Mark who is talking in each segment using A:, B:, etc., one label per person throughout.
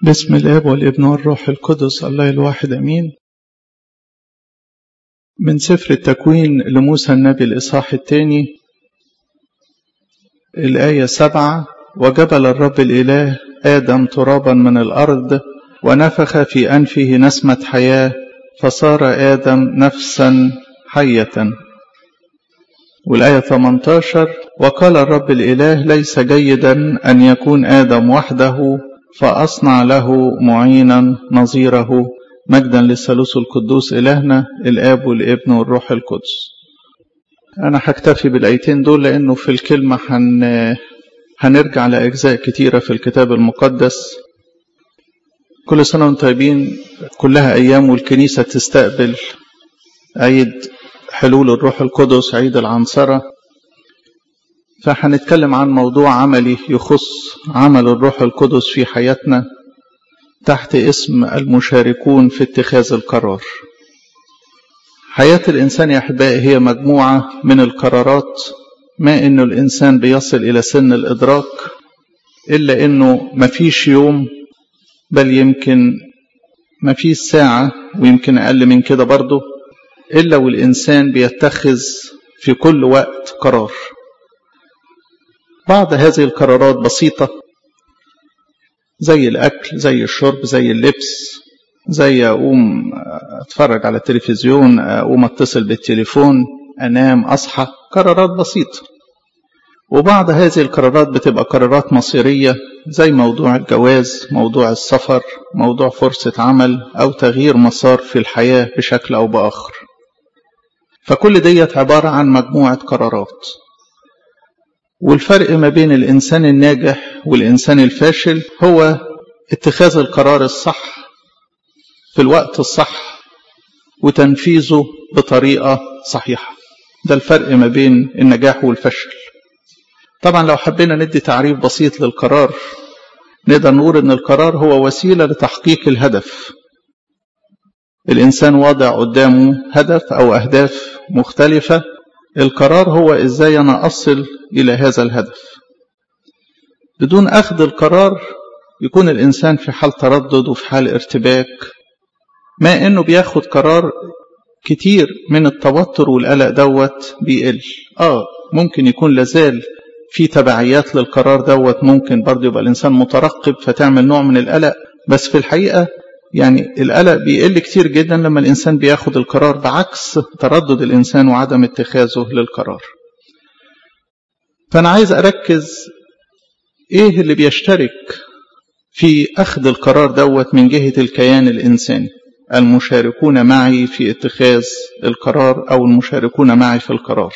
A: بسم الاب والابن والروح القدس الله الواحد امين من سفر التكوين لموسى النبي الاصحاح الثاني الايه سبعه وجبل الرب الاله ادم ترابا من الارض ونفخ في انفه نسمه حياه فصار ادم نفسا حيه والآية 18 وقال الرب الإله ليس جيدا أن يكون آدم وحده فأصنع له معينا نظيره مجدا للثالوث القدوس إلهنا الآب والابن والروح القدس أنا هكتفي بالآيتين دول لأنه في الكلمة هن... هنرجع لأجزاء كتيرة في الكتاب المقدس كل سنة وانتم طيبين كلها أيام والكنيسة تستقبل عيد حلول الروح القدس عيد العنصرة فهنتكلم عن موضوع عملي يخص عمل الروح القدس في حياتنا تحت اسم المشاركون في اتخاذ القرار حياة الإنسان يا أحبائي هي مجموعة من القرارات ما إنه الإنسان بيصل إلى سن الإدراك إلا إنه مفيش يوم بل يمكن مفيش ساعة ويمكن أقل من كده برضه إلا والإنسان بيتخذ في كل وقت قرار بعض هذه القرارات بسيطة زي الأكل زي الشرب زي اللبس زي أقوم أتفرج على التلفزيون أقوم أتصل بالتليفون أنام أصحى قرارات بسيطة وبعض هذه القرارات بتبقى قرارات مصيرية زي موضوع الجواز موضوع السفر موضوع فرصة عمل أو تغيير مسار في الحياة بشكل أو بآخر فكل ديت عبارة عن مجموعة قرارات والفرق ما بين الإنسان الناجح والإنسان الفاشل هو اتخاذ القرار الصح في الوقت الصح وتنفيذه بطريقة صحيحة ده الفرق ما بين النجاح والفشل طبعا لو حبينا ندي تعريف بسيط للقرار نقدر نقول ان القرار هو وسيلة لتحقيق الهدف الإنسان واضع قدامه هدف أو أهداف مختلفة القرار هو إزاي أنا أصل إلى هذا الهدف بدون أخذ القرار يكون الإنسان في حال تردد وفي حال ارتباك ما إنه بياخد قرار كتير من التوتر والقلق دوت بيقل آه ممكن يكون لازال في تبعيات للقرار دوت ممكن برضه يبقى الإنسان مترقب فتعمل نوع من القلق بس في الحقيقة يعني القلق بيقل كتير جدا لما الإنسان بياخد القرار بعكس تردد الإنسان وعدم اتخاذه للقرار فأنا عايز أركز إيه اللي بيشترك في أخذ القرار دوت من جهة الكيان الإنساني المشاركون معي في اتخاذ القرار أو المشاركون معي في القرار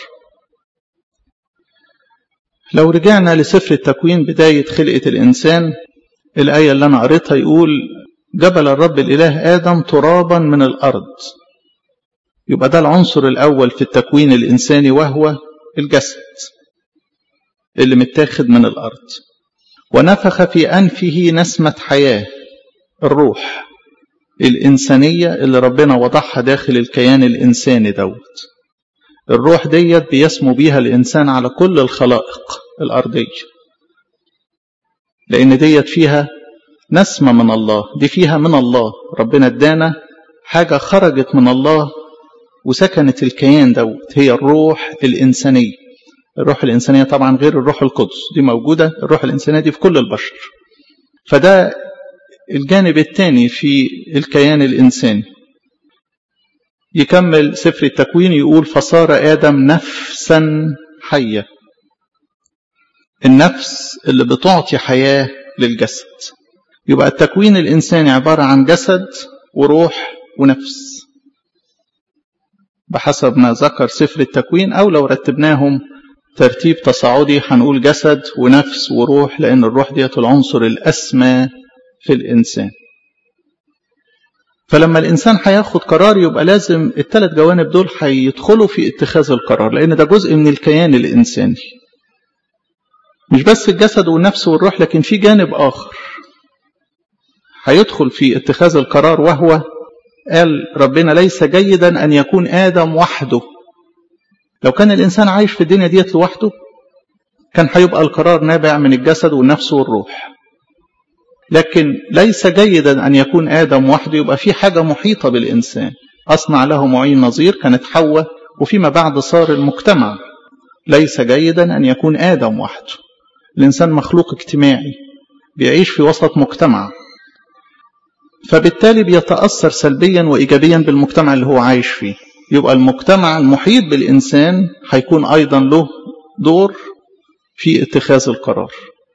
A: لو رجعنا لسفر التكوين بداية خلقة الإنسان الآية اللي أنا قريتها يقول جبل الرب الإله آدم ترابا من الأرض يبقى ده العنصر الأول في التكوين الإنساني وهو الجسد اللي متاخد من الأرض ونفخ في أنفه نسمة حياة الروح الإنسانية اللي ربنا وضعها داخل الكيان الإنساني دوت الروح ديت بيسمو بيها الإنسان على كل الخلائق الأرضية لأن ديت فيها نسمة من الله دي فيها من الله ربنا ادانا حاجة خرجت من الله وسكنت الكيان دوت هي الروح الإنسانية الروح الإنسانية طبعا غير الروح القدس دي موجودة الروح الإنسانية دي في كل البشر فده الجانب الثاني في الكيان الإنساني يكمل سفر التكوين يقول فصار آدم نفسا حية النفس اللي بتعطي حياة للجسد يبقى التكوين الإنساني عبارة عن جسد وروح ونفس بحسب ما ذكر سفر التكوين أو لو رتبناهم ترتيب تصاعدي هنقول جسد ونفس وروح لأن الروح ديت العنصر الأسمى في الإنسان فلما الإنسان هياخد قرار يبقى لازم الثلاث جوانب دول هيدخلوا في اتخاذ القرار لأن ده جزء من الكيان الإنساني مش بس الجسد والنفس والروح لكن في جانب آخر هيدخل في اتخاذ القرار وهو قال ربنا ليس جيدا أن يكون آدم وحده لو كان الإنسان عايش في الدنيا ديت لوحده كان هيبقى القرار نابع من الجسد والنفس والروح لكن ليس جيدا أن يكون آدم وحده يبقى في حاجة محيطة بالإنسان أصنع له معين نظير كانت حواء وفيما بعد صار المجتمع ليس جيدا أن يكون آدم وحده الإنسان مخلوق اجتماعي بيعيش في وسط مجتمع فبالتالي بيتأثر سلبيا وإيجابيا بالمجتمع اللي هو عايش فيه يبقى المجتمع المحيط بالإنسان هيكون أيضا له دور في اتخاذ القرار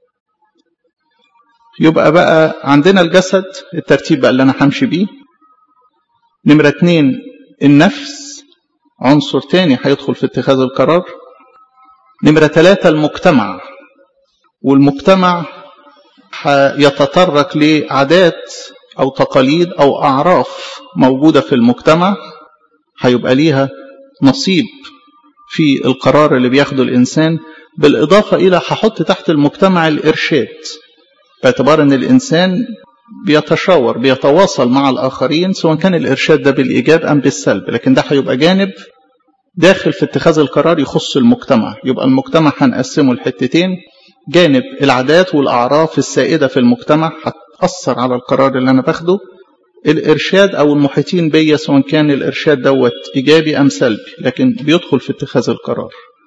A: يبقى بقى عندنا الجسد الترتيب بقى اللي أنا همشي بيه نمرة اتنين النفس عنصر تاني هيدخل في اتخاذ القرار نمرة ثلاثة المجتمع والمجتمع يتطرق لعادات أو تقاليد أو أعراف موجودة في المجتمع هيبقى ليها نصيب في القرار اللي بياخده الإنسان بالإضافة إلى هحط تحت المجتمع الإرشاد باعتبار أن الإنسان بيتشاور بيتواصل مع الآخرين سواء كان الإرشاد ده بالإيجاب أم بالسلب لكن ده هيبقى جانب داخل في اتخاذ القرار يخص المجتمع يبقى المجتمع هنقسمه لحتتين جانب العادات والأعراف السائدة في المجتمع هتأثر على القرار اللي أنا باخده الإرشاد أو المحيطين بيا سواء كان الإرشاد دوت إيجابي أم سلبي لكن بيدخل في اتخاذ القرار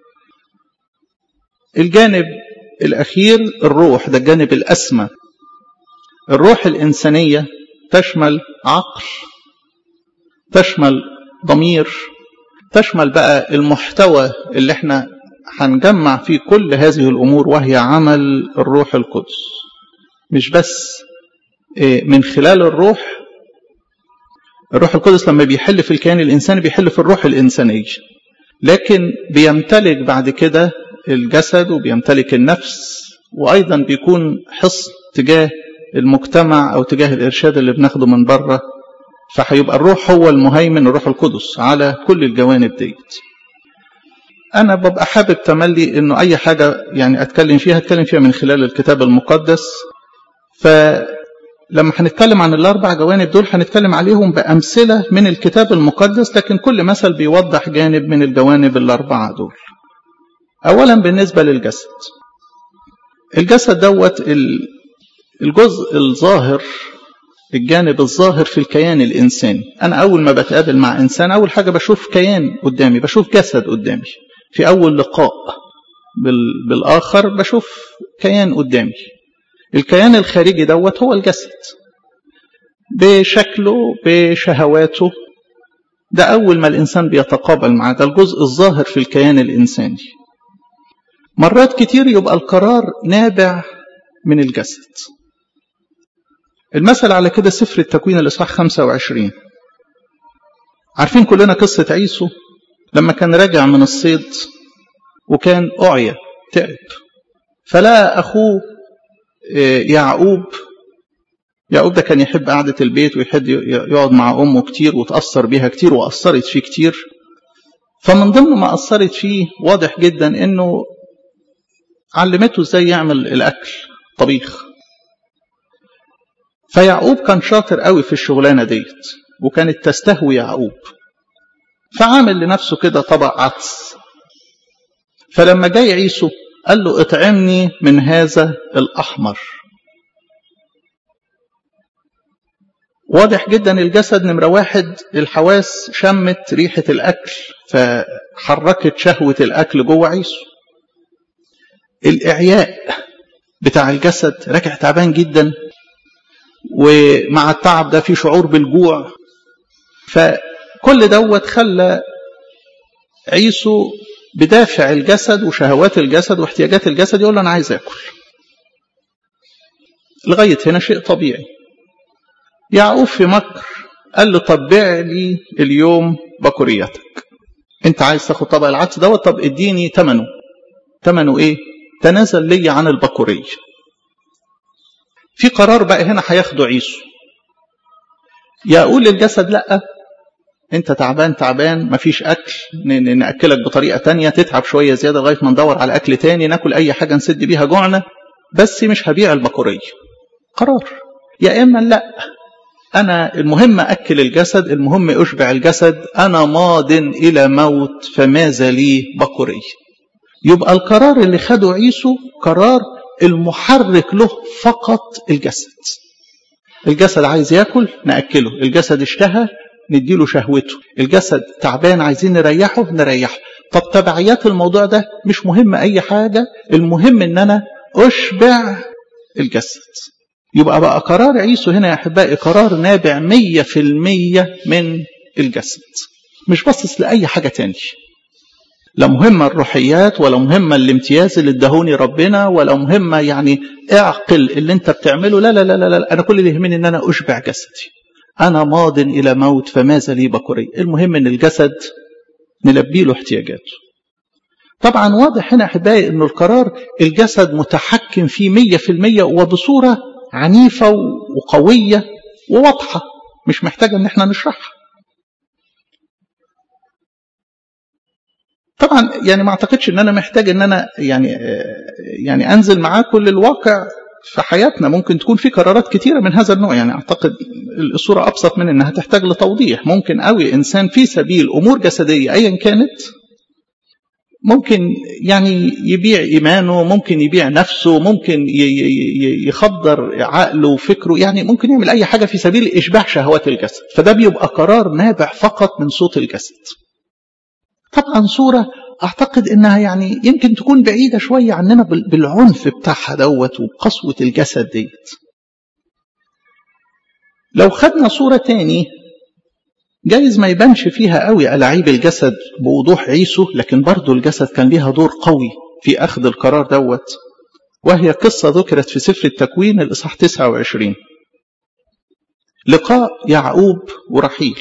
A: الجانب الأخير الروح ده الجانب الأسمى الروح الإنسانية تشمل عقل تشمل ضمير تشمل بقى المحتوى اللي احنا هنجمع فيه كل هذه الأمور وهي عمل الروح القدس مش بس من خلال الروح الروح القدس لما بيحل في الكيان الإنساني بيحل في الروح الإنسانية لكن بيمتلك بعد كده الجسد وبيمتلك النفس وأيضا بيكون حصن تجاه المجتمع أو تجاه الإرشاد اللي بناخده من بره فهيبقى الروح هو المهيمن الروح القدس على كل الجوانب ديت أنا ببقى حابب تملي إنه أي حاجة يعني أتكلم فيها أتكلم فيها من خلال الكتاب المقدس فلما هنتكلم عن الأربع جوانب دول هنتكلم عليهم بأمثلة من الكتاب المقدس لكن كل مثل بيوضح جانب من الجوانب الأربعة دول أولا بالنسبة للجسد الجسد دوت الجزء الظاهر الجانب الظاهر في الكيان الإنساني أنا أول ما بتقابل مع إنسان أول حاجة بشوف كيان قدامي بشوف جسد قدامي في أول لقاء بالآخر بشوف كيان قدامي الكيان الخارجي دوت هو الجسد بشكله بشهواته ده أول ما الإنسان بيتقابل معاه ده الجزء الظاهر في الكيان الإنساني مرات كتير يبقى القرار نابع من الجسد المثل على كده سفر التكوين الإصحاح 25 عارفين كلنا قصة عيسو لما كان راجع من الصيد وكان أعيا تعب فلا أخوه يعقوب يعقوب ده كان يحب قعدة البيت ويحب يقعد مع أمه كتير وتأثر بيها كتير وأثرت فيه كتير فمن ضمن ما أثرت فيه واضح جدا إنه علمته إزاي يعمل الأكل طبيخ فيعقوب كان شاطر قوي في الشغلانة ديت وكانت تستهوي يعقوب فعامل لنفسه كده طبق عدس فلما جاي عيسو قال له اطعمني من هذا الأحمر واضح جدا الجسد نمرة واحد الحواس شمت ريحة الأكل فحركت شهوة الأكل جوه عيسو الإعياء بتاع الجسد راجع تعبان جدا ومع التعب ده في شعور بالجوع فكل دوت خلى عيسو بدافع الجسد وشهوات الجسد واحتياجات الجسد يقول له أنا عايز أكل لغاية هنا شيء طبيعي يعقوب في مكر قال له طب بيع لي اليوم بكوريتك انت عايز تاخد طبق العدس دوت طب اديني ثمنه ثمنه ايه تنازل لي عن البكوريه في قرار بقى هنا هياخده عيسو يا اقول للجسد لا انت تعبان تعبان مفيش اكل ناكلك بطريقه تانية تتعب شويه زياده لغايه ما ندور على اكل تاني ناكل اي حاجه نسد بيها جوعنا بس مش هبيع البكوريه قرار يا اما لا انا المهم اكل الجسد المهم اشبع الجسد انا ماض الى موت فماذا لي بكوريه يبقى القرار اللي خده عيسو قرار المحرك له فقط الجسد الجسد عايز ياكل ناكله الجسد اشتهى نديله شهوته الجسد تعبان عايزين نريحه نريحه طب تبعيات الموضوع ده مش مهم اي حاجه المهم ان انا اشبع الجسد يبقى بقى قرار عيسو هنا يا احبائي قرار نابع مية في المية من الجسد مش باصص لاي حاجه تاني لا مهمة الروحيات ولا مهمة الامتياز اللي ادهوني ربنا ولا مهمة يعني اعقل اللي انت بتعمله لا لا لا لا, لا. انا كل اللي يهمني ان انا اشبع جسدي انا ماض الى موت فماذا لي بكري المهم ان الجسد نلبي له احتياجاته طبعا واضح هنا احبائي ان القرار الجسد متحكم فيه مية في المية وبصورة عنيفة وقوية وواضحة مش محتاجة ان احنا نشرحها طبعا يعني ما اعتقدش ان انا محتاج ان انا يعني يعني انزل معاكم للواقع في حياتنا ممكن تكون في قرارات كتيره من هذا النوع يعني اعتقد الصوره ابسط من انها تحتاج لتوضيح ممكن قوي انسان في سبيل امور جسديه ايا كانت ممكن يعني يبيع ايمانه ممكن يبيع نفسه ممكن يخدر عقله وفكره يعني ممكن يعمل اي حاجه في سبيل اشباع شهوات الجسد فده بيبقى قرار نابع فقط من صوت الجسد طبعا صورة أعتقد إنها يعني يمكن تكون بعيدة شوية عننا بالعنف بتاعها دوت وبقسوة الجسد ديت لو خدنا صورة تاني جايز ما يبانش فيها قوي ألاعيب الجسد بوضوح عيسو لكن برضو الجسد كان ليها دور قوي في أخذ القرار دوت وهي قصة ذكرت في سفر التكوين الإصحاح 29 لقاء يعقوب ورحيل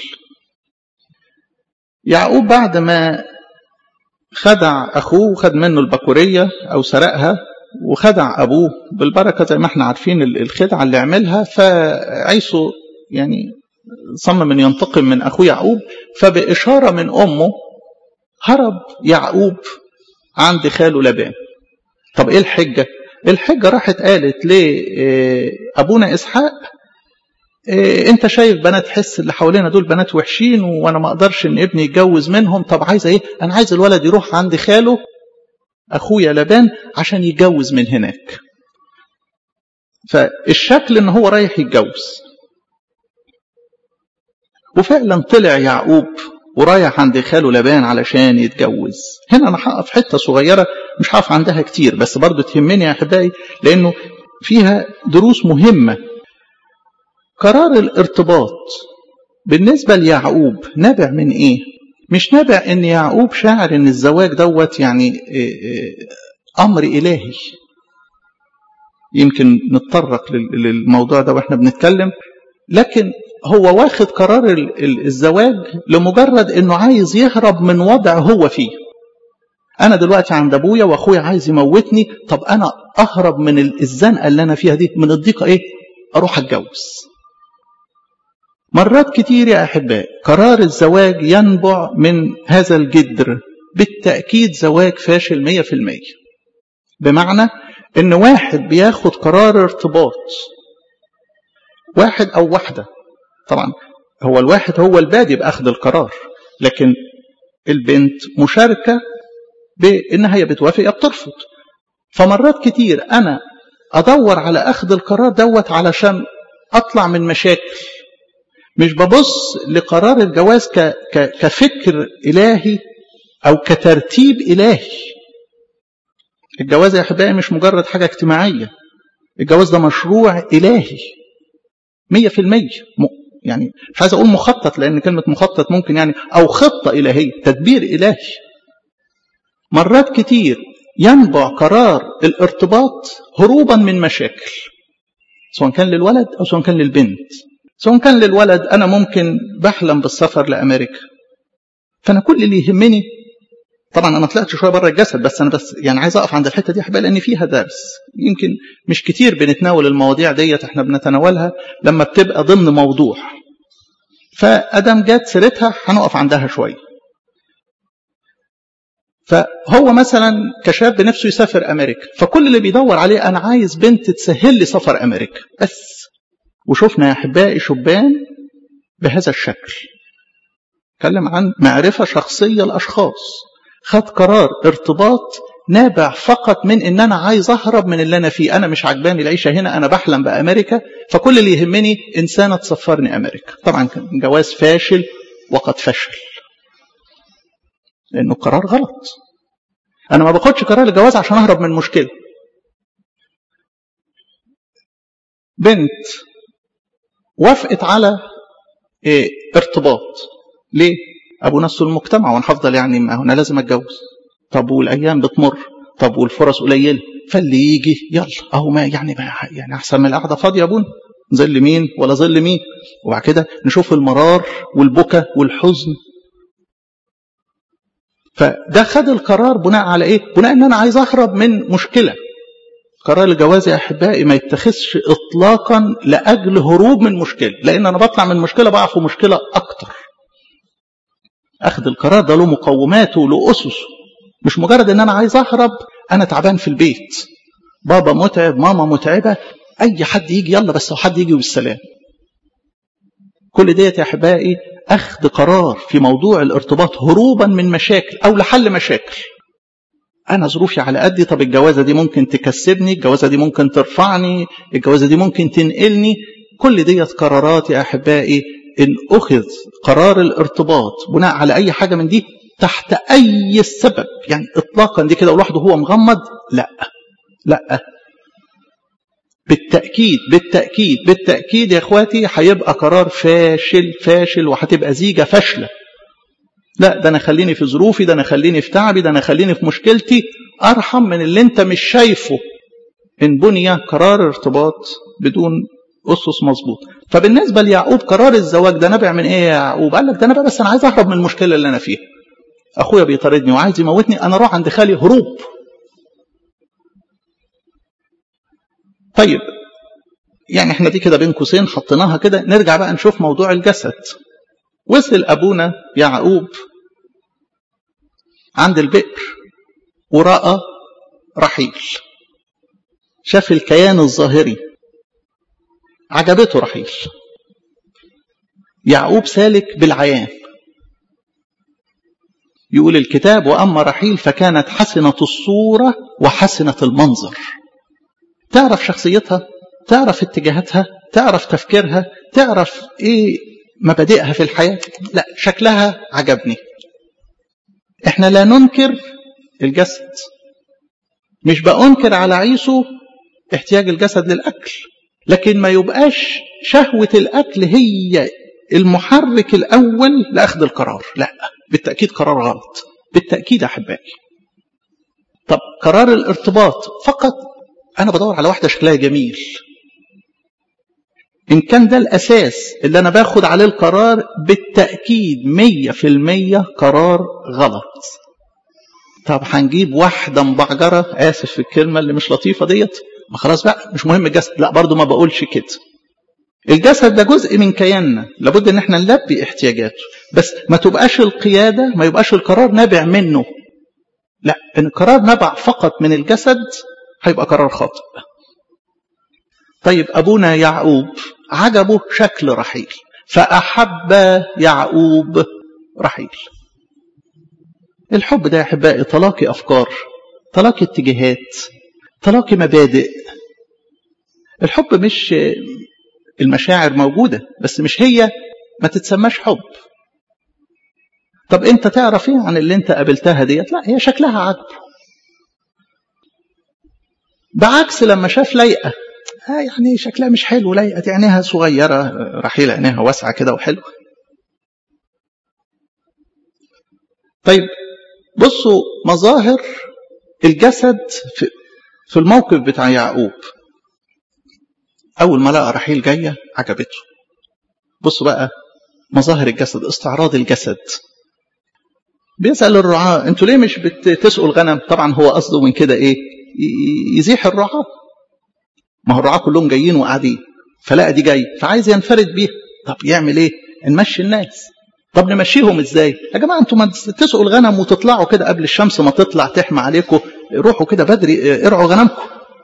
A: يعقوب بعد ما خدع أخوه وخد منه البكورية أو سرقها وخدع أبوه بالبركة زي ما احنا عارفين الخدعة اللي عملها فعيسو يعني صمم أن ينتقم من أخوه يعقوب فبإشارة من أمه هرب يعقوب عند خاله لبان طب إيه الحجة؟ الحجة راحت قالت لأبونا إسحاق إيه انت شايف بنات حس اللي حوالينا دول بنات وحشين وانا ما اقدرش ان ابني يتجوز منهم طب عايز ايه انا عايز الولد يروح عند خاله اخويا لبان عشان يتجوز من هناك فالشكل ان هو رايح يتجوز وفعلا طلع يعقوب ورايح عند خاله لبان علشان يتجوز هنا انا هقف حته صغيره مش هقف عندها كتير بس برضو تهمني يا احبائي لانه فيها دروس مهمه قرار الارتباط بالنسبة ليعقوب نابع من ايه مش نابع ان يعقوب شاعر ان الزواج دوت يعني امر الهي يمكن نتطرق للموضوع ده واحنا بنتكلم لكن هو واخد قرار الزواج لمجرد انه عايز يهرب من وضع هو فيه انا دلوقتي عند ابويا واخويا عايز يموتني طب انا اهرب من الزنقه اللي انا فيها دي من الضيقه ايه اروح اتجوز مرات كتير يا أحباء قرار الزواج ينبع من هذا الجدر بالتأكيد زواج فاشل مية في المية بمعنى ان واحد بياخد قرار ارتباط واحد او واحدة طبعا هو الواحد هو البادي بأخذ القرار لكن البنت مشاركة بانها هي بتوافق يا بترفض فمرات كتير انا ادور على اخذ القرار دوت علشان اطلع من مشاكل مش ببص لقرار الجواز ك... ك... كفكر إلهي أو كترتيب إلهي الجواز يا أحبائي مش مجرد حاجة اجتماعية الجواز ده مشروع إلهي مية في المية يعني مش عايز أقول مخطط لأن كلمة مخطط ممكن يعني أو خطة إلهية تدبير إلهي مرات كتير ينبع قرار الارتباط هروبا من مشاكل سواء كان للولد أو سواء كان للبنت سواء كان للولد أنا ممكن بحلم بالسفر لأمريكا فأنا كل اللي يهمني طبعا أنا طلعت شوية بره الجسد بس أنا بس يعني عايز أقف عند الحتة دي أحبها لأن فيها درس يمكن مش كتير بنتناول المواضيع ديت إحنا بنتناولها لما بتبقى ضمن موضوع فأدم جت سيرتها هنقف عندها شوية فهو مثلا كشاب نفسه يسافر أمريكا فكل اللي بيدور عليه أنا عايز بنت تسهل لي سفر أمريكا بس وشفنا يا أحبائي شبان بهذا الشكل تكلم عن معرفة شخصية لأشخاص خد قرار ارتباط نابع فقط من ان انا عايز اهرب من اللي انا فيه انا مش عجباني العيشه هنا انا بحلم بامريكا فكل اللي يهمني انسانه تسفرني امريكا طبعا كان جواز فاشل وقد فشل لانه قرار غلط انا ما باخدش قرار الجواز عشان اهرب من مشكله بنت وافقت على إيه ارتباط ليه ابو نفس المجتمع وانا هفضل يعني ما انا لازم اتجوز طب والايام بتمر طب والفرص قليله فاللي يجي يلا اهو ما يعني ما يعني احسن من القعده فاضيه يا ابونا ظل مين ولا ظل مين وبعد كده نشوف المرار والبكا والحزن فده خد القرار بناء على ايه بناء ان انا عايز اهرب من مشكله قرار الجواز يا احبائي ما يتخذش اطلاقا لاجل هروب من مشكله لان انا بطلع من مشكله بقع في مشكله اكتر اخذ القرار ده له مقوماته وله اسسه مش مجرد ان انا عايز اهرب انا تعبان في البيت بابا متعب ماما متعبه اي حد يجي يلا بس هو حد يجي بالسلام كل ديت يا احبائي اخذ قرار في موضوع الارتباط هروبا من مشاكل او لحل مشاكل انا ظروفي على قدي طب الجوازه دي ممكن تكسبني الجوازه دي ممكن ترفعني الجوازه دي ممكن تنقلني كل ديت قرارات يا احبائي ان اخذ قرار الارتباط بناء على اي حاجه من دي تحت اي سبب يعني اطلاقا دي كده لوحده هو مغمض لا لا بالتاكيد بالتاكيد بالتاكيد يا اخواتي هيبقى قرار فاشل فاشل وهتبقى زيجه فاشله لا ده انا خليني في ظروفي ده انا خليني في تعبي ده انا خليني في مشكلتي ارحم من اللي انت مش شايفه ان بني قرار ارتباط بدون اسس مظبوط فبالنسبه ليعقوب قرار الزواج ده نابع من ايه يا يعقوب قال لك ده نابع بس انا عايز اهرب من المشكله اللي انا فيها اخويا بيطاردني وعايز يموتني انا اروح عند خالي هروب طيب يعني احنا دي كده بين قوسين حطيناها كده نرجع بقى نشوف موضوع الجسد وصل ابونا يعقوب عند البئر وراى رحيل شاف الكيان الظاهري عجبته رحيل يعقوب سالك بالعيان يقول الكتاب واما رحيل فكانت حسنه الصوره وحسنه المنظر تعرف شخصيتها تعرف اتجاهاتها تعرف تفكيرها تعرف ايه مبادئها في الحياه لا شكلها عجبني احنا لا ننكر الجسد مش بأنكر على عيسو احتياج الجسد للأكل لكن ما يبقاش شهوة الأكل هي المحرك الأول لأخذ القرار لا بالتأكيد قرار غلط بالتأكيد أحبائي طب قرار الارتباط فقط أنا بدور على واحدة شكلها جميل إن كان ده الأساس اللي أنا باخد عليه القرار بالتأكيد مية في المية قرار غلط طب هنجيب واحدة مبعجرة آسف في الكلمة اللي مش لطيفة ديت ما خلاص بقى مش مهم الجسد لا برضو ما بقولش كده الجسد ده جزء من كياننا لابد ان احنا نلبي احتياجاته بس ما تبقاش القيادة ما يبقاش القرار نابع منه لا ان القرار نبع فقط من الجسد هيبقى قرار خاطئ طيب ابونا يعقوب عجبه شكل رحيل فاحب يعقوب رحيل الحب ده يا احبائي تلاقي افكار تلاقي اتجاهات تلاقي مبادئ الحب مش المشاعر موجودة بس مش هي ما تتسماش حب طب انت تعرف ايه عن اللي انت قابلتها ديت لا هي شكلها عجب بعكس لما شاف لايقة آه يعني شكلها مش حلو لايقة عينيها صغيرة رحيل عينيها واسعة كده وحلوة طيب بصوا مظاهر الجسد في, في الموقف بتاع يعقوب أول ما لقى رحيل جاية عجبته بصوا بقى مظاهر الجسد استعراض الجسد بيسأل الرعاة انتوا ليه مش بتسقوا الغنم طبعا هو قصده من كده ايه يزيح الرعاة ما هو الرعاة كلهم جايين وقاعدين فلقى دي جاي فعايز ينفرد بيها طب يعمل ايه نمشي الناس طب نمشيهم ازاي يا جماعه انتوا ما تسقوا الغنم وتطلعوا كده قبل الشمس ما تطلع تحمى عليكم روحوا كده بدري ارعوا غنمكم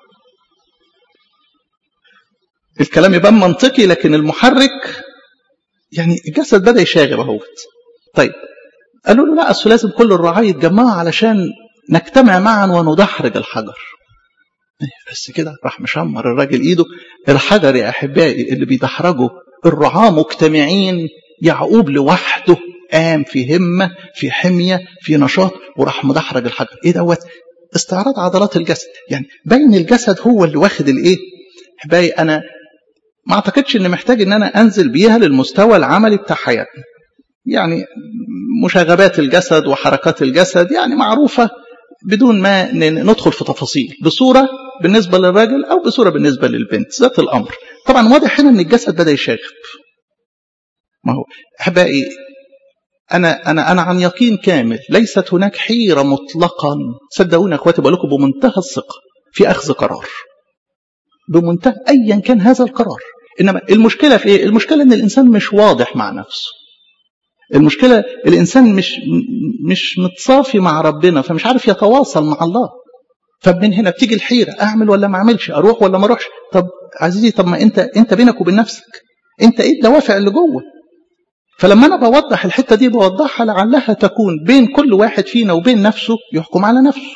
A: الكلام يبان منطقي لكن المحرك يعني الجسد بدا يشاغب اهوت طيب قالوا له لا اصل لازم كل الرعاة يتجمعوا علشان نجتمع معا وندحرج الحجر بس كده راح مشمر الراجل ايده الحجر يا احبائي اللي بيدحرجوا الرعاة مجتمعين يعقوب لوحده قام في همه في حميه في نشاط وراح مدحرج الحجر ايه دوت استعراض عضلات الجسد يعني باين الجسد هو اللي واخد الايه احبائي انا ما اعتقدش ان محتاج ان انا انزل بيها للمستوى العملي بتاع حياتنا يعني مشاغبات الجسد وحركات الجسد يعني معروفة بدون ما ندخل في تفاصيل بصورة بالنسبة للراجل أو بصورة بالنسبة للبنت ذات الأمر طبعا واضح هنا أن الجسد بدأ يشاغب ما هو أحبائي أنا أنا أنا عن يقين كامل ليست هناك حيرة مطلقا صدقوني يا أخواتي بقول لكم بمنتهى الثقة في أخذ قرار بمنتهى أيا كان هذا القرار إنما المشكلة في إيه؟ المشكلة إن الإنسان مش واضح مع نفسه المشكلة الإنسان مش مش متصافي مع ربنا فمش عارف يتواصل مع الله فمن هنا بتيجي الحيرة أعمل ولا ما أعملش أروح ولا ما أروحش طب عزيزي طب ما أنت أنت بينك وبين نفسك أنت إيه الدوافع اللي جوه فلما أنا بوضح الحتة دي بوضحها لعلها تكون بين كل واحد فينا وبين نفسه يحكم على نفسه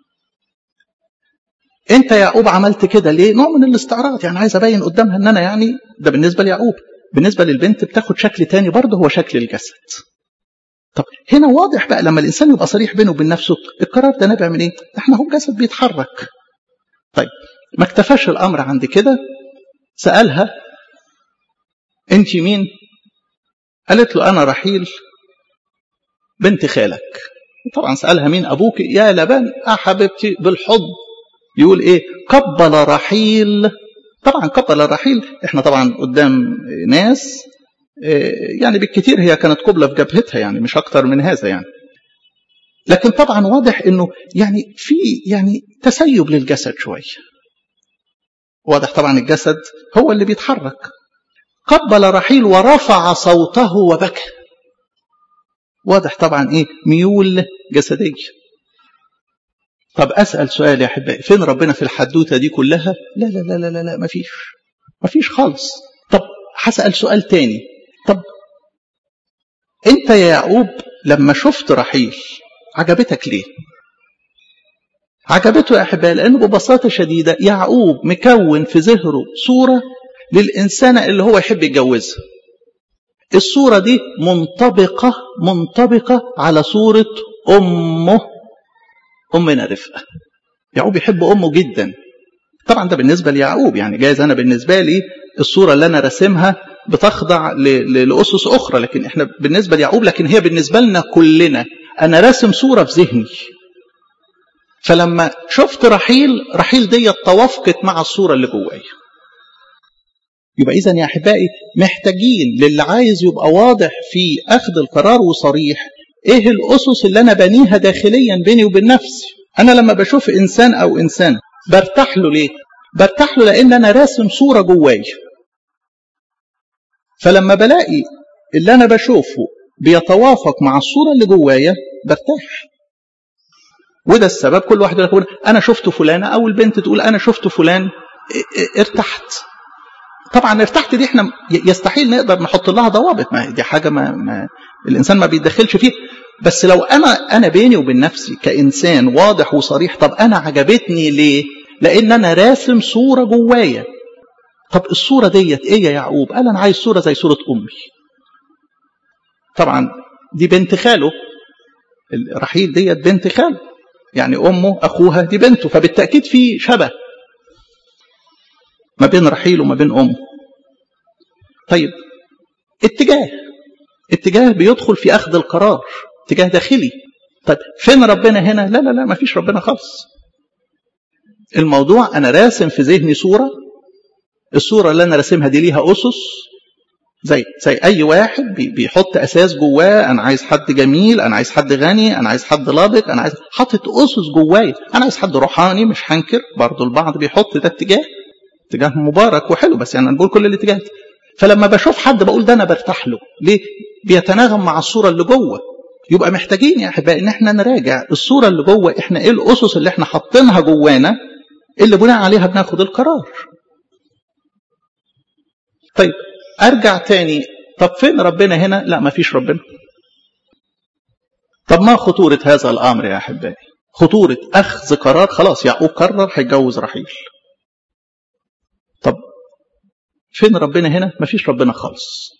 A: انت يا يعقوب عملت كده ليه نوع من الاستعراض يعني عايز ابين قدامها ان انا يعني ده بالنسبه ليعقوب بالنسبه للبنت بتاخد شكل تاني برضه هو شكل الجسد طب هنا واضح بقى لما الانسان يبقى صريح بينه وبين نفسه القرار ده نابع من ايه احنا هو جسد بيتحرك طيب ما اكتفاش الامر عند كده سالها انت مين قالت له انا رحيل بنت خالك طبعا سالها مين ابوك يا لبان اه حبيبتي بالحضن يقول ايه قبل رحيل طبعا قبل الرحيل احنا طبعا قدام ناس يعني بالكثير هي كانت قبلة في جبهتها يعني مش اكتر من هذا يعني لكن طبعا واضح انه يعني في يعني تسيب للجسد شويه واضح طبعا الجسد هو اللي بيتحرك قبل رحيل ورفع صوته وبكى واضح طبعا ايه ميول جسديه طب أسأل سؤال يا أحبائي فين ربنا في الحدوتة دي كلها لا لا لا لا لا, لا مفيش مفيش خالص طب هسأل سؤال تاني طب أنت يا يعقوب لما شفت رحيل عجبتك ليه عجبته يا أحبائي لأنه ببساطة شديدة يعقوب مكون في ذهنه صورة للإنسانة اللي هو يحب يتجوزها الصورة دي منطبقة منطبقة على صورة أمه أمنا رفقة يعقوب يحب أمه جدا طبعا ده بالنسبة ليعقوب يعني جايز أنا بالنسبة لي الصورة اللي أنا راسمها بتخضع لأسس أخرى لكن إحنا بالنسبة ليعقوب لكن هي بالنسبة لنا كلنا أنا راسم صورة في ذهني فلما شفت رحيل رحيل دي توافقت مع الصورة اللي جوايا يبقى إذا يا أحبائي محتاجين للي عايز يبقى واضح في أخذ القرار وصريح ايه الاسس اللي انا بنيها داخليا بيني وبين نفسي انا لما بشوف انسان او انسان برتاح له ليه برتاح له لان انا راسم صوره جوايا فلما بلاقي اللي انا بشوفه بيتوافق مع الصوره اللي جوايا برتاح وده السبب كل واحد يقول انا شفت فلانه او البنت تقول انا شفت فلان ارتحت طبعا ارتحت دي احنا يستحيل نقدر نحط لها ضوابط ما دي حاجه ما, ما الانسان ما بيتدخلش فيها بس لو انا انا بيني وبين نفسي كانسان واضح وصريح طب انا عجبتني ليه لان انا راسم صوره جوايا طب الصوره ديت ايه يا يعقوب قال انا عايز صوره زي صوره امي طبعا دي بنت خاله رحيل ديت بنت خاله يعني امه اخوها دي بنته فبالتاكيد في شبه ما بين رحيل وما بين امه طيب اتجاه اتجاه بيدخل في اخذ القرار اتجاه داخلي طيب فين ربنا هنا لا لا لا ما فيش ربنا خالص الموضوع انا راسم في ذهني صوره الصوره اللي انا راسمها دي ليها اسس زي زي اي واحد بيحط اساس جواه انا عايز حد جميل انا عايز حد غني انا عايز حد لابق انا عايز حاطط اسس جوايا انا عايز حد روحاني مش هنكر برضه البعض بيحط ده اتجاه اتجاه مبارك وحلو بس يعني انا بقول كل الاتجاهات فلما بشوف حد بقول ده انا برتاح له ليه بيتناغم مع الصوره اللي جوه يبقى محتاجين يا احبائي ان احنا نراجع الصوره اللي جوه احنا ايه الاسس اللي احنا حاطينها جوانا اللي بناء عليها بناخد القرار طيب ارجع تاني طب فين ربنا هنا لا ما فيش ربنا طب ما خطورة هذا الأمر يا أحبائي خطورة أخذ قرار خلاص يعقوب قرر هيتجوز رحيل طب فين ربنا هنا مفيش ربنا خالص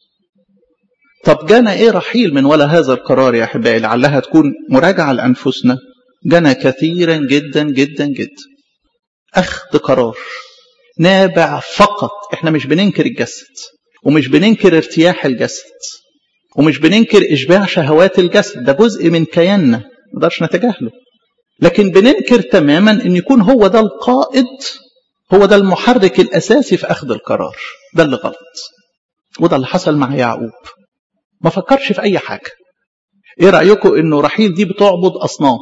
A: طب جانا ايه رحيل من ولا هذا القرار يا احبائي لعلها تكون مراجعه لانفسنا جانا كثيرا جدا جدا جدا اخذ قرار نابع فقط احنا مش بننكر الجسد ومش بننكر ارتياح الجسد ومش بننكر اشباع شهوات الجسد ده جزء من كياننا ما نقدرش نتجاهله لكن بننكر تماما ان يكون هو ده القائد هو ده المحرك الاساسي في اخذ القرار ده اللي غلط وده اللي حصل مع يعقوب ما فكرش في اي حاجه ايه رايكم انه رحيل دي بتعبد اصنام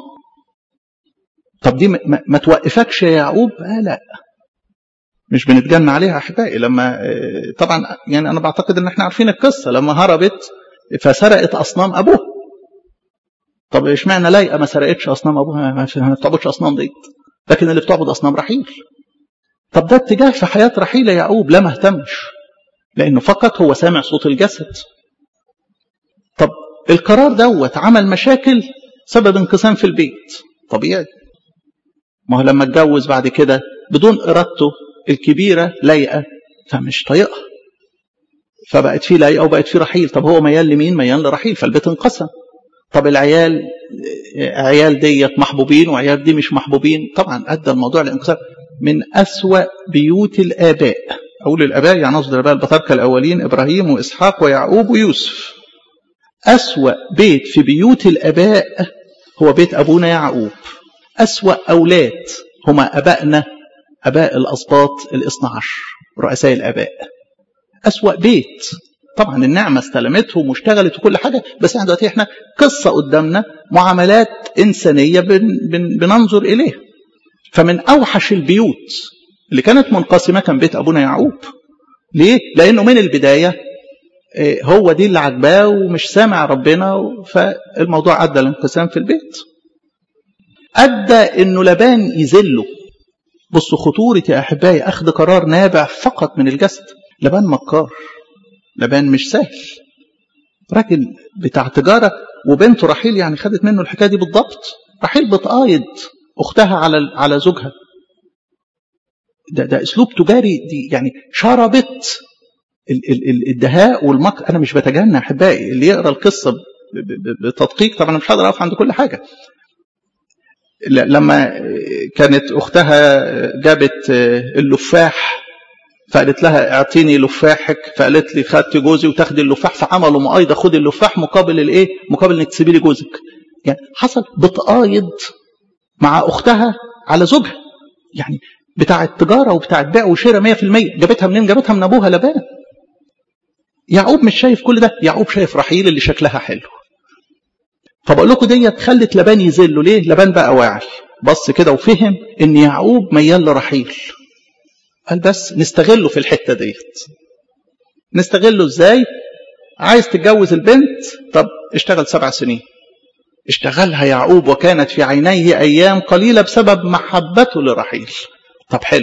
A: طب دي ما, ما توقفكش يا يعقوب آه لا مش بنتجنى عليها احبائي لما طبعا يعني انا بعتقد ان احنا عارفين القصه لما هربت فسرقت اصنام ابوها طب اشمعنى لايقه ما سرقتش اصنام ابوها ما بتعبدش اصنام ديت لكن اللي بتعبد اصنام رحيل طب ده اتجاه في حياه رحيل يا يعقوب لا ما اهتمش لانه فقط هو سامع صوت الجسد طب القرار دوت عمل مشاكل سبب انقسام في البيت طبيعي ما هو لما اتجوز بعد كده بدون ارادته الكبيره لايقه فمش طايقها فبقت في لايقه وبقت في رحيل طب هو ميال لمين ميال لرحيل فالبيت انقسم طب العيال عيال ديت محبوبين وعيال دي مش محبوبين طبعا ادى الموضوع لانقسام من اسوا بيوت الاباء اقول الاباء يعني قصد الاباء البطاركه الاولين ابراهيم واسحاق ويعقوب ويوسف اسوا بيت في بيوت الاباء هو بيت ابونا يعقوب اسوا اولاد هما ابائنا اباء الاسباط الاثنى عشر رؤساء الاباء اسوا بيت طبعا النعمة استلمته واشتغلت وكل حاجة بس احنا دلوقتي احنا قصة قدامنا معاملات إنسانية بن بن بننظر إليها فمن أوحش البيوت اللي كانت منقسمة كان بيت أبونا يعقوب ليه؟ لأنه من البداية هو دي اللي عجباه ومش سامع ربنا فالموضوع أدى لانقسام في البيت أدى إنه لبان يذله بصوا خطورة يا أحبائي أخذ قرار نابع فقط من الجسد لبان مكار لبان مش سهل راجل بتاع تجارة وبنته رحيل يعني خدت منه الحكاية دي بالضبط رحيل بتقايض أختها على على زوجها ده ده أسلوب تجاري دي يعني شربت الدهاء والمكر أنا مش بتجنى أحبائي اللي يقرأ القصة بتدقيق طبعا أنا مش هقدر أقف عند كل حاجة لما كانت أختها جابت اللفاح فقالت لها اعطيني لفاحك فقالت لي خدت جوزي وتاخدي اللفاح فعملوا مقايضه خدي اللفاح مقابل الايه؟ مقابل انك تسيبي لي جوزك. يعني حصل بتقايض مع اختها على زوجها. يعني بتاع التجاره وبتاع البيع وشراء 100% جابتها منين؟ جابتها من ابوها لبان. يعقوب مش شايف كل ده، يعقوب شايف رحيل اللي شكلها حلو. فبقول لكم ديت خلت لبان يذله ليه؟ لبان بقى واعي. بص كده وفهم ان يعقوب ميال لرحيل. قال بس نستغله في الحته ديت نستغله ازاي عايز تتجوز البنت طب اشتغل سبع سنين اشتغلها يعقوب وكانت في عينيه ايام قليله بسبب محبته لرحيل طب حلو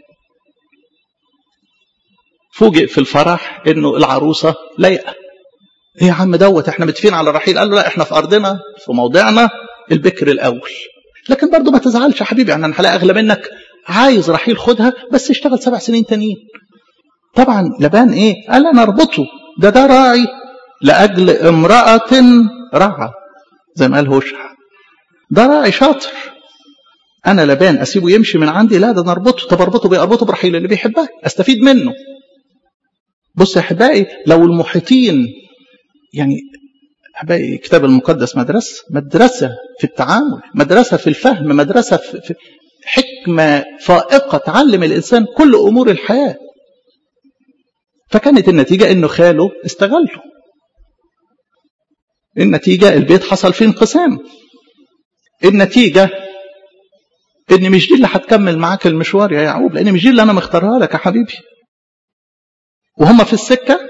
A: فوجئ في الفرح انه العروسه لايقه ايه يا عم دوت احنا متفقين على رحيل قال له لا احنا في ارضنا في موضعنا البكر الاول لكن برضه ما تزعلش يا حبيبي يعني انا هلاقي اغلى منك عايز رحيل خدها بس اشتغل سبع سنين تانيين طبعا لبان ايه قال انا اربطه ده ده راعي لاجل امراه رعى زي ما قال هوشع ده راعي شاطر انا لبان اسيبه يمشي من عندي لا ده انا اربطه طب اربطه بايه اربطه برحيل اللي بيحبها استفيد منه بص يا احبائي لو المحيطين يعني احبائي الكتاب المقدس مدرسه مدرسه في التعامل مدرسه في الفهم مدرسه في, في حكمة فائقة تعلم الإنسان كل أمور الحياة فكانت النتيجة أنه خاله استغله النتيجة البيت حصل فيه انقسام النتيجة ان مش دي اللي هتكمل معاك المشوار يا يعقوب لان مش دي اللي انا مختارها لك يا حبيبي وهم في السكة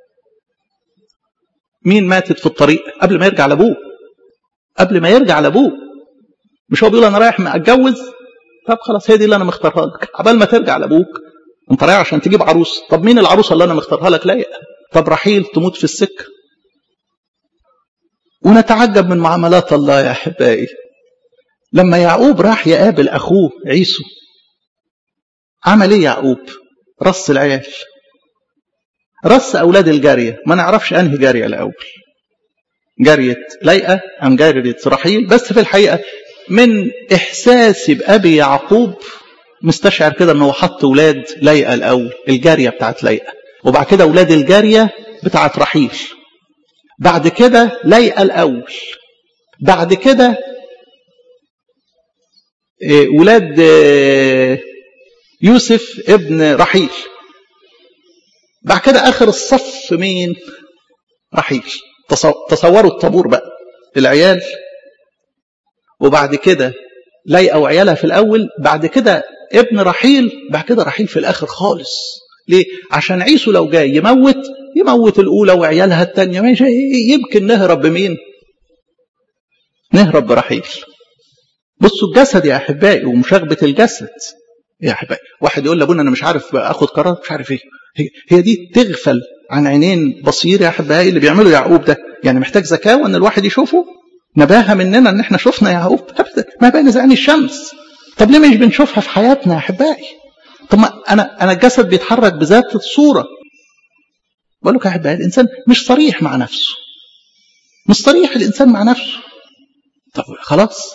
A: مين ماتت في الطريق قبل ما يرجع لابوه قبل ما يرجع لابوه مش هو بيقول انا رايح اتجوز طب خلاص هي دي اللي انا مختارها لك عبال ما ترجع لابوك انت رايح عشان تجيب عروس طب مين العروسه اللي انا مختارها لك لا طب رحيل تموت في السكه ونتعجب من معاملات الله يا احبائي لما يعقوب راح يقابل أخوه عيسو عمل إيه يعقوب رص العيال رص أولاد الجارية ما نعرفش أنهي جارية الأول جارية ليئة أم جارية رحيل بس في الحقيقة من إحساسي بأبي يعقوب مستشعر كده أنه حط ولاد ليئة الأول الجارية بتاعت ليئة وبعد كده ولاد الجارية بتاعت رحيل بعد كده ليئة الأول بعد كده ولاد يوسف ابن رحيل بعد كده آخر الصف مين رحيل تصوروا الطابور بقى العيال وبعد كده ليئة وعيالها في الأول بعد كده ابن رحيل بعد كده رحيل في الآخر خالص ليه؟ عشان عيسو لو جاي يموت يموت الأولى وعيالها الثانية ماشي يمكن نهرب بمين؟ نهرب برحيل بصوا الجسد يا أحبائي ومشاغبة الجسد يا أحبائي واحد يقول لابونا أنا مش عارف أخد قرار مش عارف إيه هي دي تغفل عن عينين بصير يا أحبائي اللي بيعملوا يعقوب ده يعني محتاج ذكاء وأن الواحد يشوفه نباهة مننا أن احنا شفنا يعقوب ما بين زعان الشمس طب ليه مش بنشوفها في حياتنا يا أحبائي طب ما أنا أنا الجسد بيتحرك بذات الصورة بقول لك يا أحبائي الإنسان مش صريح مع نفسه مش صريح الإنسان مع نفسه طب خلاص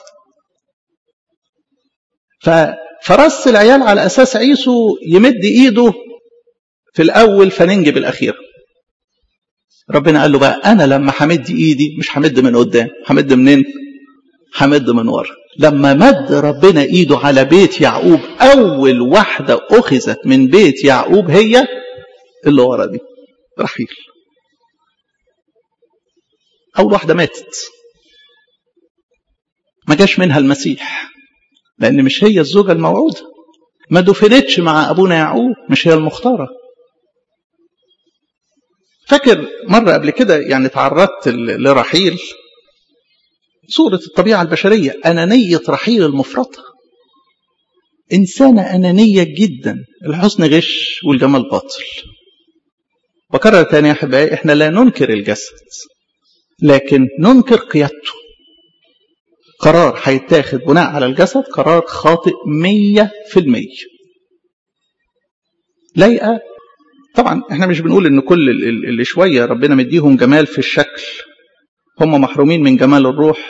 A: فرص العيال على أساس عيسو يمد إيده في الأول فننجب الأخير ربنا قال له بقى أنا لما همد إيدي مش همد من قدام همد منين همد من ورا لما مد ربنا إيده على بيت يعقوب أول واحدة أخذت من بيت يعقوب هي اللي ورا دي رحيل أول واحدة ماتت ما جاش منها المسيح لأن مش هي الزوجة الموعودة ما دفنتش مع أبونا يعقوب مش هي المختارة فاكر مرة قبل كده يعني تعرضت لرحيل صورة الطبيعة البشرية أنانية رحيل المفرطة إنسانة أنانية جدا الحسن غش والجمال باطل وكرر تاني يا أحبائي إحنا لا ننكر الجسد لكن ننكر قيادته قرار هيتاخد بناء على الجسد قرار خاطئ مية في المية لايقة طبعا احنا مش بنقول ان كل اللي شوية ربنا مديهم جمال في الشكل هم محرومين من جمال الروح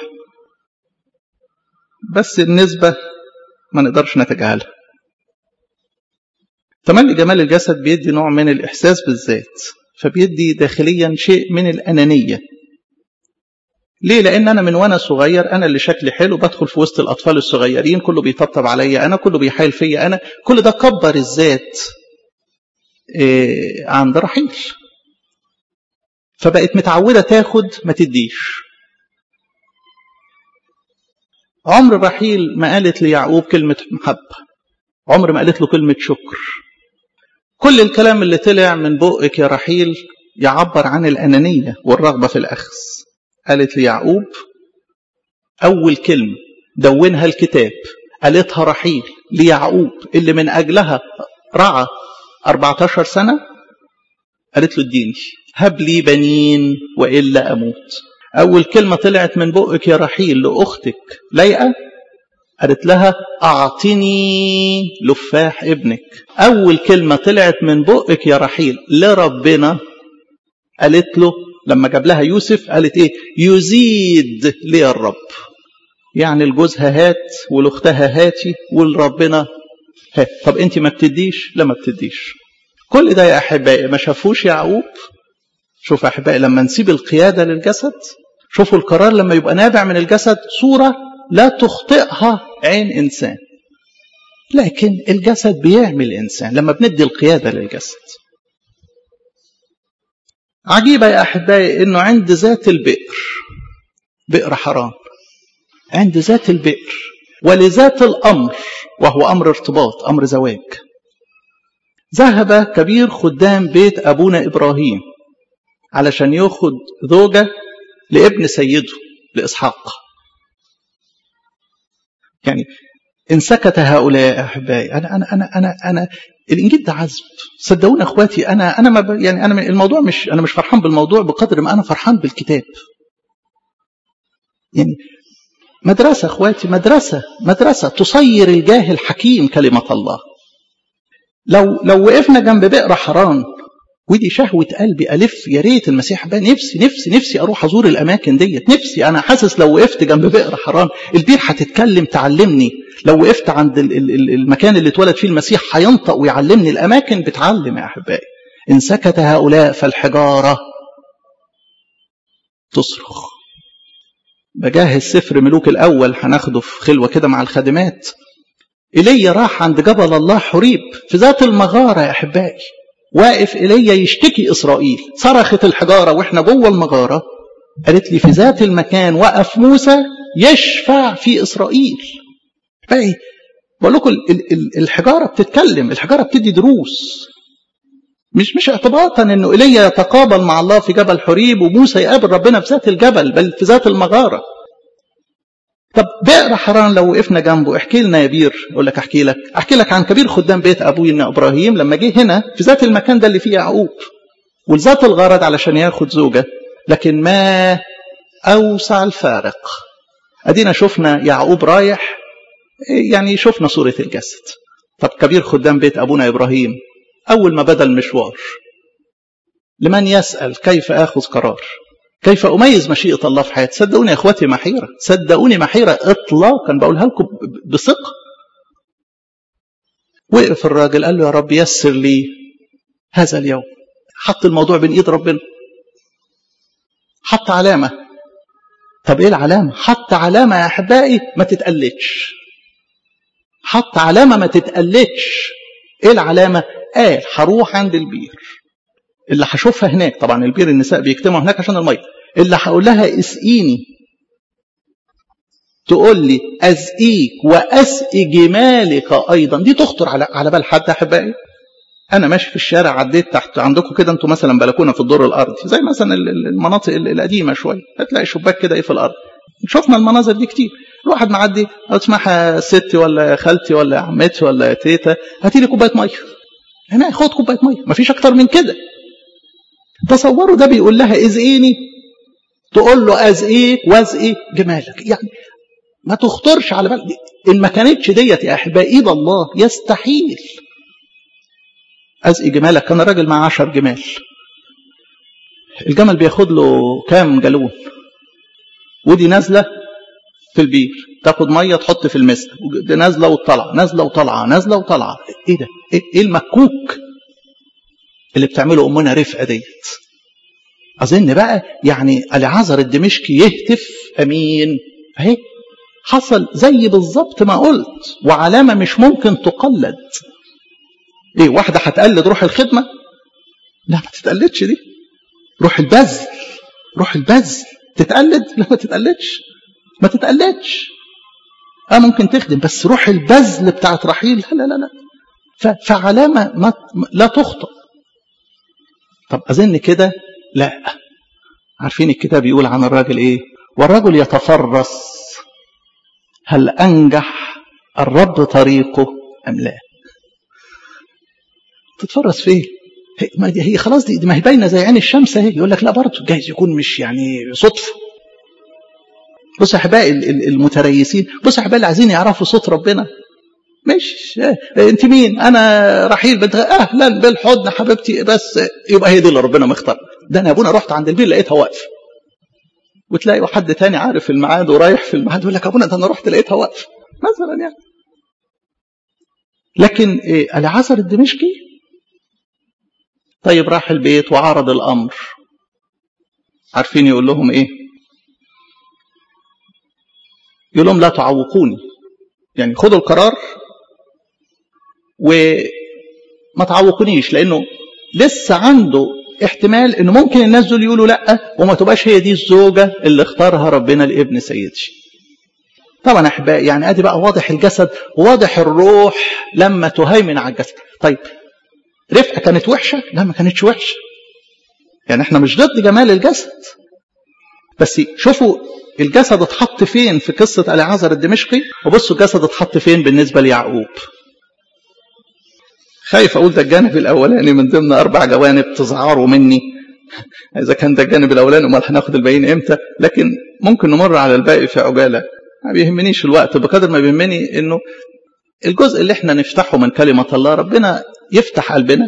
A: بس النسبة ما نقدرش نتجاهلها تملي جمال الجسد بيدي نوع من الإحساس بالذات فبيدي داخليا شيء من الأنانية ليه لأن أنا من وأنا صغير أنا اللي شكلي حلو بدخل في وسط الأطفال الصغيرين كله بيطبطب عليا أنا كله بيحايل فيا أنا كل ده كبر الذات إيه عند رحيل فبقت متعودة تاخد ما تديش عمر رحيل ما قالت ليعقوب كلمة محبة عمر ما قالت له كلمة شكر كل الكلام اللي طلع من بقك يا رحيل يعبر عن الأنانية والرغبة في الأخذ قالت ليعقوب أول كلمة دونها الكتاب قالتها رحيل ليعقوب اللي من أجلها رعى 14 سنة قالت له اديني هب لي بنين وإلا أموت أول كلمة طلعت من بقك يا رحيل لأختك ليئة قالت لها أعطني لفاح ابنك أول كلمة طلعت من بقك يا رحيل لربنا قالت له لما جاب لها يوسف قالت ايه يزيد لي الرب يعني لجوزها هات ولاختها هاتي ولربنا هات طب انت ما بتديش لا ما بتديش كل ده يا احبائي ما شافوش يعقوب شوف احبائي لما نسيب القياده للجسد شوفوا القرار لما يبقى نابع من الجسد صوره لا تخطئها عين انسان لكن الجسد بيعمل انسان لما بندي القياده للجسد عجيبة يا أحبائي أنه عند ذات البئر بئر حرام عند ذات البئر ولذات الأمر وهو أمر ارتباط أمر زواج ذهب كبير خدام بيت أبونا إبراهيم علشان ياخد زوجة لابن سيده لإسحاق يعني إن سكت هؤلاء يا أحبائي أنا أنا أنا أنا أنا الإنجيل ده عذب صدقوني أخواتي أنا أنا ما يعني أنا الموضوع مش أنا مش فرحان بالموضوع بقدر ما أنا فرحان بالكتاب يعني مدرسة اخواتي مدرسة مدرسة تصير الجاهل حكيم كلمة الله لو لو وقفنا جنب بئر حران ودي شهوة قلبي ألف يا ريت المسيح بقى نفسي نفسي نفسي أروح أزور الأماكن ديت نفسي أنا حاسس لو وقفت جنب بئر حران البير هتتكلم تعلمني لو وقفت عند المكان اللي اتولد فيه المسيح هينطق ويعلمني الأماكن بتعلم يا أحبائي إن سكت هؤلاء فالحجارة تصرخ بجهز سفر ملوك الأول هناخده في خلوة كده مع الخادمات إيليا راح عند جبل الله حريب في ذات المغارة يا أحبائي واقف إيليا يشتكي إسرائيل صرخت الحجارة وإحنا جوه المغارة قالت لي في ذات المكان وقف موسى يشفع في إسرائيل أحبائي بقول لكم الحجارة بتتكلم الحجارة بتدي دروس مش مش اعتباطا انه ايليا يتقابل مع الله في جبل حريب وموسى يقابل ربنا في ذات الجبل بل في ذات المغاره طب بئر حران لو وقفنا جنبه احكي لنا يا بير اقول لك احكي لك احكي لك عن كبير خدام بيت ابونا ابراهيم لما جه هنا في ذات المكان ده اللي فيه يعقوب ولذات الغرض علشان ياخد زوجه لكن ما اوسع الفارق ادينا شفنا يعقوب رايح يعني شفنا صوره الجسد طب كبير خدام بيت ابونا ابراهيم اول ما بدا المشوار لمن يسال كيف اخذ قرار كيف أميز مشيئة الله في حياتي صدقوني يا إخواتي محيرة صدقوني محيرة إطلاقا بقولها لكم بثقة وقف الراجل قال له يا رب يسر لي هذا اليوم حط الموضوع بين ايد ربنا حط علامة طب ايه العلامة حط علامة يا احبائي ما تتقلدش حط علامة ما تتقلدش ايه العلامة قال هروح عند البير اللي هشوفها هناك طبعا البير النساء بيجتمعوا هناك عشان الميه اللي هقول لها اسقيني تقول لي اسقيك واسقي جمالك ايضا دي تخطر على على بال حد احبائي انا ماشي في الشارع عديت تحت عندكم كده انتم مثلا بلكونه في الدور الارضي زي مثلا المناطق القديمه شويه هتلاقي شباك كده ايه في الارض شفنا المناظر دي كتير الواحد معدي او تسمعها ستي ولا خالتي ولا عمتي ولا تيتا هاتي لي كوبايه ميه هنا خد كوبايه ميه مفيش اكتر من كده تصوروا ده بيقول لها ازقيني تقول له ازقيك وازقي جمالك يعني ما تخطرش على بالك ان ما كانتش ديت يا احبائي ايد الله يستحيل ازقي جمالك كان راجل مع عشر جمال الجمل بياخد له كام جالون ودي نازله في البير تاخد ميه تحط في المسك دي نازله وطالعه نازله وطالعه نازله وطالعه ايه ده ايه المكوك اللي بتعمله امنا رفقه ديت اظن بقى يعني العذر الدمشقي يهتف امين اهي حصل زي بالظبط ما قلت وعلامه مش ممكن تقلد ايه واحده هتقلد روح الخدمه لا ما تتقلدش دي روح البذل روح البذل تتقلد لا ما تتقلدش ما تتقلدش اه ممكن تخدم بس روح البذل بتاعت رحيل لا لا لا لا فعلامه ما لا تخطئ طب اظن كده لا عارفين الكتاب يقول عن الراجل ايه والرجل يتفرس هل انجح الرب طريقه ام لا تتفرس فين هي, ما دي هي خلاص دي, دي ما هي باينه زي عين الشمس اهي يقول لك لا برضه جايز يكون مش يعني صدفه بص يا احبائي المتريسين بص يا احبائي اللي عايزين يعرفوا صوت ربنا مش انت مين انا رحيل بنت اهلا بالحضن حبيبتي بس يبقى هي دي اللي ربنا مختار ده انا ابونا رحت عند البير لقيتها واقفه وتلاقي حد تاني عارف الميعاد ورايح في الميعاد يقول لك ابونا ده انا رحت لقيتها واقفه مثلا يعني لكن إيه العذر الدمشقي طيب راح البيت وعرض الامر عارفين يقول لهم ايه يقول لهم لا تعوقوني يعني خدوا القرار وما تعوقونيش لانه لسه عنده احتمال انه ممكن الناس دول يقولوا لا وما تبقاش هي دي الزوجه اللي اختارها ربنا لابن سيدي. طبعا احبائي يعني ادي بقى واضح الجسد وواضح الروح لما تهيمن على الجسد. طيب رفقه كانت وحشه؟ لا ما كانتش وحشه. يعني احنا مش ضد جمال الجسد. بس شوفوا الجسد اتحط فين في قصة العازر الدمشقي وبصوا الجسد اتحط فين بالنسبة ليعقوب خايف أقول ده الجانب الأولاني من ضمن أربع جوانب تزعروا مني إذا كان ده الجانب الأولاني أمال هناخد الباقيين إمتى لكن ممكن نمر على الباقي في عجالة ما بيهمنيش الوقت بقدر ما بيهمني انه الجزء اللي احنا نفتحه من كلمة الله ربنا يفتح قلبنا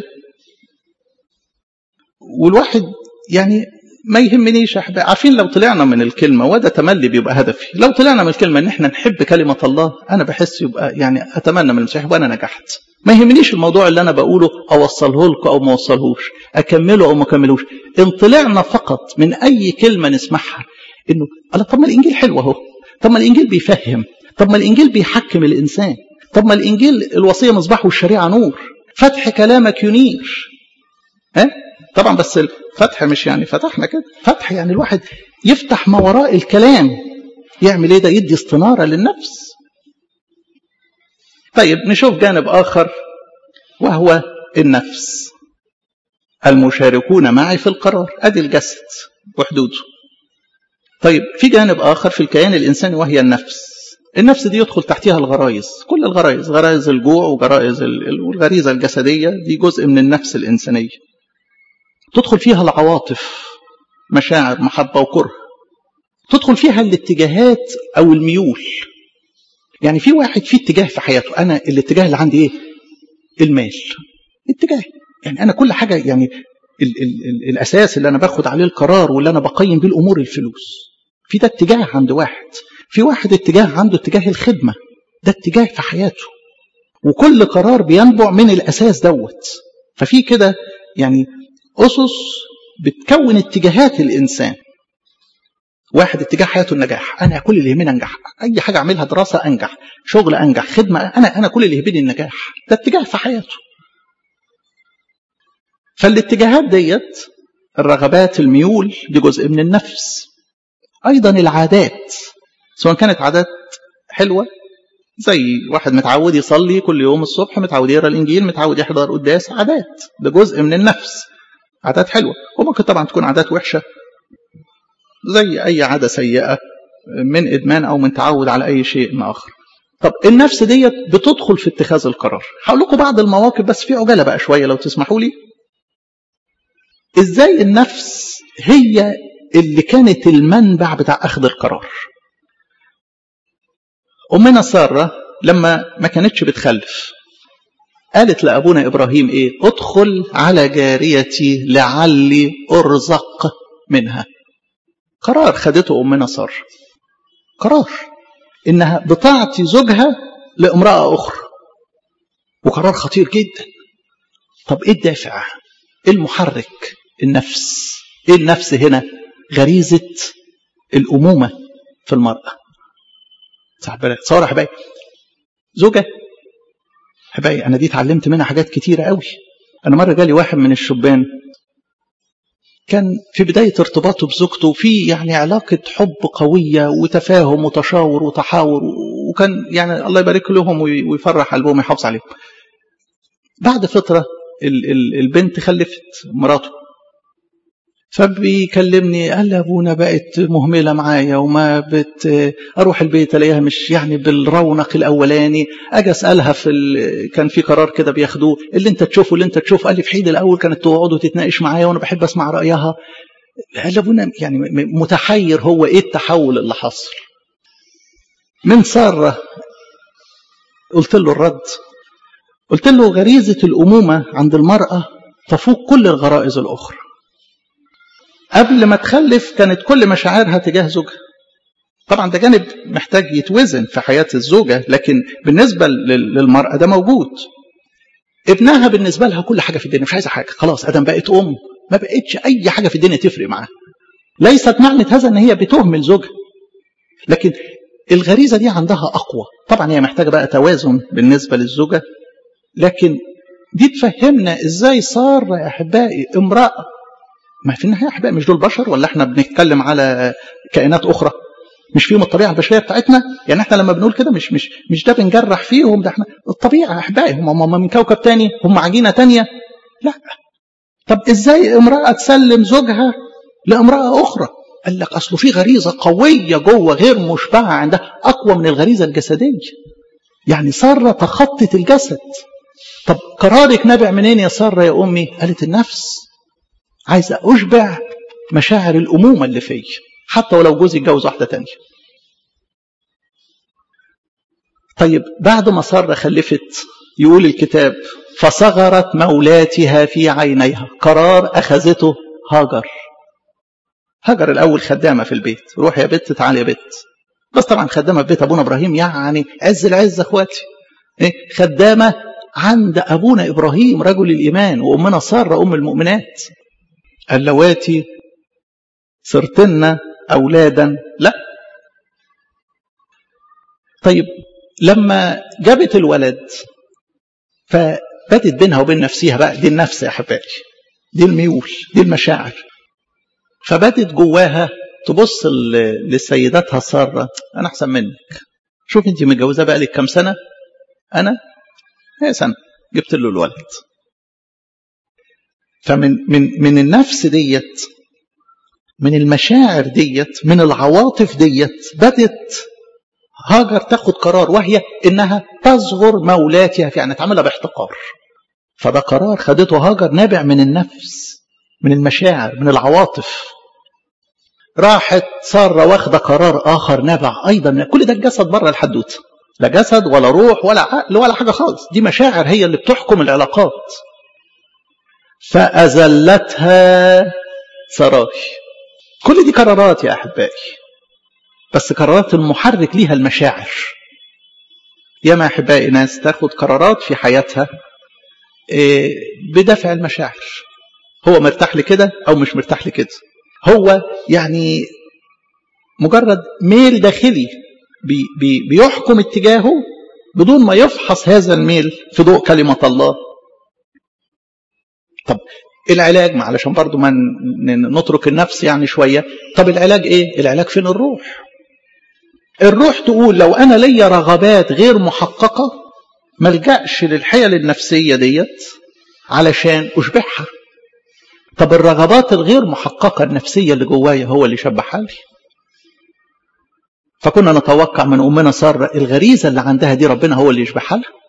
A: والواحد يعني ما يهمنيش عارفين لو طلعنا من الكلمة وده تملي بيبقى هدفي لو طلعنا من الكلمة ان احنا نحب كلمة الله انا بحس يبقى يعني اتمنى من المسيح وانا نجحت ما يهمنيش الموضوع اللي انا بقوله اوصله لكم او ما اوصلهوش اكمله او ما اكملوش ان طلعنا فقط من اي كلمة نسمعها انه الله طب ما الانجيل حلو اهو طب ما الانجيل بيفهم طب ما الانجيل بيحكم الانسان طب ما الانجيل الوصيه مصباح والشريعه نور فتح كلامك ينير ها طبعا بس الفتح مش يعني فتحنا كده فتح يعني الواحد يفتح ما وراء الكلام يعمل ايه ده يدي استناره للنفس طيب نشوف جانب اخر وهو النفس المشاركون معي في القرار ادي الجسد وحدوده طيب في جانب اخر في الكيان الانساني وهي النفس النفس دي يدخل تحتها الغرائز كل الغرائز غرائز الجوع وغرائز والغريزه الجسديه دي جزء من النفس الانسانيه تدخل فيها العواطف مشاعر محبه وكره تدخل فيها الاتجاهات او الميول يعني في واحد في اتجاه في حياته انا الاتجاه اللي عندي ايه المال اتجاه يعني انا كل حاجه يعني ال ال ال الاساس اللي انا باخد عليه القرار واللي انا بقيم بيه الامور الفلوس في ده اتجاه عند واحد في واحد اتجاه عنده اتجاه الخدمه ده اتجاه في حياته وكل قرار بينبع من الاساس دوت ففي كده يعني اسس بتكون اتجاهات الانسان واحد اتجاه حياته النجاح انا كل اللي يهمني انجح اي حاجه اعملها دراسه انجح شغل انجح خدمه انا انا كل اللي يهمني النجاح ده اتجاه في حياته فالاتجاهات ديت الرغبات الميول دي جزء من النفس ايضا العادات سواء كانت عادات حلوه زي واحد متعود يصلي كل يوم الصبح متعود يقرا الانجيل متعود يحضر قداس عادات ده جزء من النفس عادات حلوه وممكن طبعا تكون عادات وحشه زي اي عاده سيئه من ادمان او من تعود على اي شيء اخر طب النفس ديت بتدخل في اتخاذ القرار هقول لكم بعض المواقف بس في عجاله بقى شويه لو تسمحوا لي ازاي النفس هي اللي كانت المنبع بتاع اخذ القرار امنا ساره لما ما كانتش بتخلف قالت لابونا ابراهيم ايه ادخل على جاريتي لعلي ارزق منها قرار خدته امنا ساره قرار انها بتعطي زوجها لامراه اخرى وقرار خطير جدا طب ايه الدافع ايه المحرك النفس ايه النفس هنا غريزه الامومه في المراه ساره حبايبي زوجة حبايبي أنا دي اتعلمت منها حاجات كتيرة قوي أنا مرة جالي واحد من الشبان كان في بداية ارتباطه بزوجته في يعني علاقة حب قوية وتفاهم وتشاور وتحاور وكان يعني الله يبارك لهم ويفرح قلبهم ويحافظ عليهم بعد فترة البنت خلفت مراته فبيكلمني قال لي ابونا بقت مهمله معايا وما بت اروح البيت الاقيها مش يعني بالرونق الاولاني اجي اسالها في ال... كان في قرار كده بياخدوه اللي انت تشوفه اللي انت تشوفه قال لي في حين الاول كانت تقعد تتناقش معايا وانا بحب اسمع رايها قال لي ابونا يعني متحير هو ايه التحول اللي حصل من ساره قلت له الرد قلت له غريزه الامومه عند المراه تفوق كل الغرائز الاخرى قبل ما تخلف كانت كل مشاعرها تجاه زوجها طبعا ده جانب محتاج يتوزن في حياة الزوجة لكن بالنسبة للمرأة ده موجود ابنها بالنسبة لها كل حاجة في الدنيا مش عايزة حاجة خلاص أدم بقت أم ما بقتش أي حاجة في الدنيا تفرق معاها ليست معنى هذا أن هي بتهمل زوجها لكن الغريزة دي عندها أقوى طبعا هي محتاجة بقى توازن بالنسبة للزوجة لكن دي تفهمنا ازاي صار يا احبائي امراه ما في النهايه احبائي مش دول بشر ولا احنا بنتكلم على كائنات اخرى مش فيهم الطبيعه البشريه بتاعتنا يعني احنا لما بنقول كده مش مش مش ده بنجرح فيهم ده احنا الطبيعه احبائي هم هم من كوكب تاني هم عجينه تانيه لا طب ازاي امراه تسلم زوجها لامراه اخرى قال لك اصله في غريزه قويه جوه غير مشبعه عندها اقوى من الغريزه الجسديه يعني ساره تخطت الجسد طب قرارك نابع منين يا ساره يا امي قالت النفس عايزه اشبع مشاعر الامومه اللي فيا حتى ولو جوزي اتجوز واحده تانية طيب بعد ما سارة خلفت يقول الكتاب فصغرت مولاتها في عينيها قرار أخذته هاجر هاجر الأول خدامة في البيت روح يا بت تعالي يا بت بس طبعا خدامة في بيت أبونا إبراهيم يعني عز العز أخواتي إيه؟ خدامة عند أبونا إبراهيم رجل الإيمان وأمنا سارة أم المؤمنات اللواتي صرتن أولادا لا طيب لما جابت الولد فبدت بينها وبين نفسها بقى دي النفس يا حبايبي دي الميول دي المشاعر فبدت جواها تبص لسيداتها سارة أنا أحسن منك شوف أنت متجوزة بقى لك كام سنة أنا هي سنة جبت له الولد فمن من من النفس ديت من المشاعر ديت من العواطف ديت بدت هاجر تاخد قرار وهي انها تصغر مولاتها في يعني تعملها باحتقار فده قرار خدته هاجر نابع من النفس من المشاعر من العواطف راحت سارة واخدة قرار آخر نابع أيضا من كل ده الجسد بره الحدوتة لا جسد ولا روح ولا عقل ولا حاجة خالص دي مشاعر هي اللي بتحكم العلاقات فأزلتها سراي كل دي قرارات يا أحبائي بس قرارات المحرك ليها المشاعر يا ما أحبائي ناس تاخد قرارات في حياتها بدافع المشاعر هو مرتاح لكده أو مش مرتاح لكده هو يعني مجرد ميل داخلي بي بي بيحكم اتجاهه بدون ما يفحص هذا الميل في ضوء كلمة الله طب العلاج ما علشان برضو ما نترك النفس يعني شوية طب العلاج ايه العلاج فين الروح الروح تقول لو انا ليا رغبات غير محققة ملجأش للحيل النفسية ديت علشان اشبعها طب الرغبات الغير محققة النفسية اللي جوايا هو اللي شبعها لي فكنا نتوقع من أمنا سارة الغريزة اللي عندها دي ربنا هو اللي يشبعها لها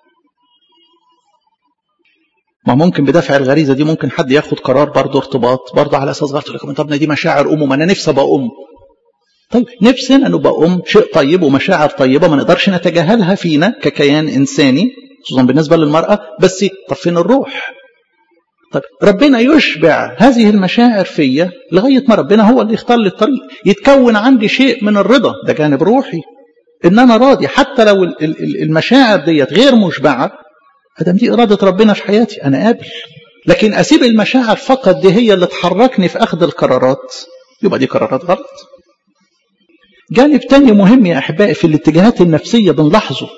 A: ما ممكن بدافع الغريزة دي ممكن حد ياخد قرار برضه ارتباط برضه على أساس غلط لكم طب دي مشاعر أم ما أنا نفسي أبقى أم طيب نفسنا نبقى أم شيء طيب ومشاعر طيبة ما نقدرش نتجاهلها فينا ككيان إنساني خصوصا بالنسبة للمرأة بس طب فين الروح طيب ربنا يشبع هذه المشاعر فيا لغاية ما ربنا هو اللي يختار لي الطريق يتكون عندي شيء من الرضا ده جانب روحي ان انا راضي حتى لو المشاعر ديت غير مشبعة ادم دي ارادة ربنا في حياتي انا قابل لكن اسيب المشاعر فقط دي هي اللي تحركني في اخذ القرارات يبقى دي قرارات غلط جانب تاني مهم يا احبائي في الاتجاهات النفسية بنلاحظه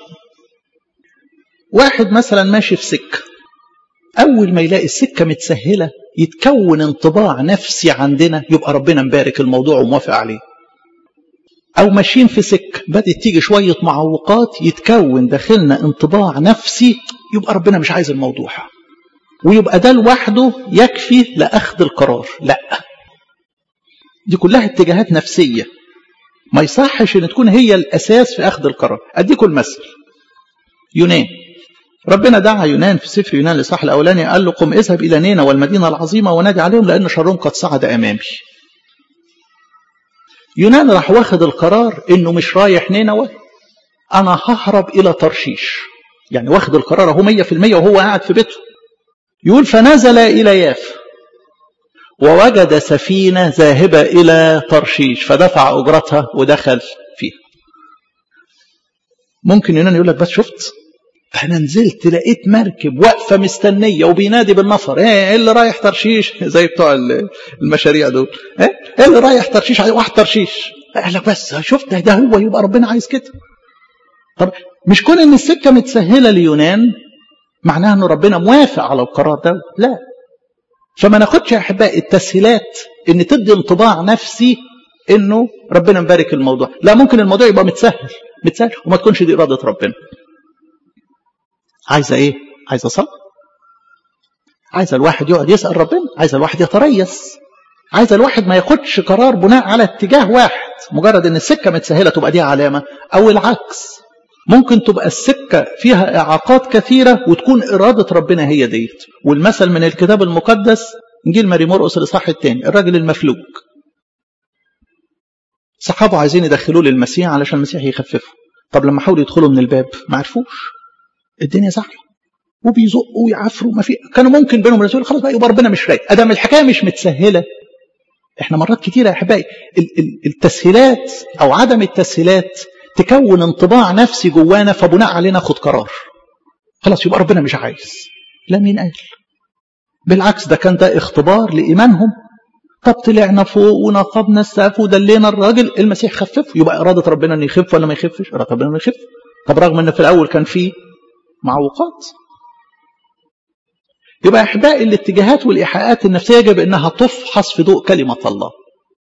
A: واحد مثلا ماشي في سكه أول ما يلاقي السكة متسهلة يتكون انطباع نفسي عندنا يبقى ربنا مبارك الموضوع وموافق عليه أو ماشيين في سكة بدأت تيجي شوية معوقات يتكون داخلنا انطباع نفسي يبقى ربنا مش عايز الموضوع ويبقى ده لوحده يكفي لأخذ القرار لا دي كلها اتجاهات نفسية ما يصحش ان تكون هي الأساس في أخذ القرار أديكم المثل يونان ربنا دعا يونان في سفر يونان الإصحاح الأولاني قال له قم اذهب إلى نينا والمدينة العظيمة ونادي عليهم لأن شرهم قد صعد أمامي يونان راح واخد القرار إنه مش رايح نينوى أنا ههرب إلى ترشيش يعني واخد القرار أهو مية في المية وهو قاعد في بيته يقول فنزل إلى ياف ووجد سفينة ذاهبة إلى ترشيش فدفع أجرتها ودخل فيها ممكن يونان يقول لك بس شفت فانا نزلت لقيت مركب واقفه مستنيه وبينادي بالنفر ايه اللي رايح ترشيش زي بتوع المشاريع دول ايه اللي رايح ترشيش واحد ترشيش قال لك بس شفت ده هو يبقى ربنا عايز كده طب مش كون ان السكه متسهله ليونان معناها ان ربنا موافق على القرار ده لا فما ناخدش يا احبائي التسهيلات ان تدي انطباع نفسي انه ربنا مبارك الموضوع لا ممكن الموضوع يبقى متسهل متسهل وما تكونش دي اراده ربنا عايزه ايه عايزه صبر عايزه الواحد يقعد يسال ربنا عايزه الواحد يتريث عايزه الواحد ما ياخدش قرار بناء على اتجاه واحد مجرد ان السكه متسهله تبقى دي علامه او العكس ممكن تبقى السكه فيها اعاقات كثيره وتكون اراده ربنا هي ديت والمثل من الكتاب المقدس انجيل ماري مرقس الاصحاح الثاني الراجل المفلوج صحابه عايزين يدخلوه للمسيح علشان المسيح يخففه طب لما حاولوا يدخلوا من الباب ما عرفوش الدنيا زحمه وبيزقوا ويعفروا ما في كانوا ممكن بينهم رسول خلاص بقى يبقى ربنا مش رايق ادم الحكايه مش متسهله احنا مرات كتيره يا احبائي التسهيلات او عدم التسهيلات تكون انطباع نفسي جوانا فبناء عليه ناخد قرار خلاص يبقى ربنا مش عايز لا مين قال بالعكس ده كان ده اختبار لايمانهم طب طلعنا فوق ونقبنا السقف ودلينا الراجل المسيح خفف يبقى اراده ربنا انه يخف ولا ما يخفش اراده ربنا انه يخف طب رغم ان في الاول كان فيه معوقات يبقى احباء الاتجاهات والايحاءات النفسيه يجب انها تفحص في ضوء كلمه الله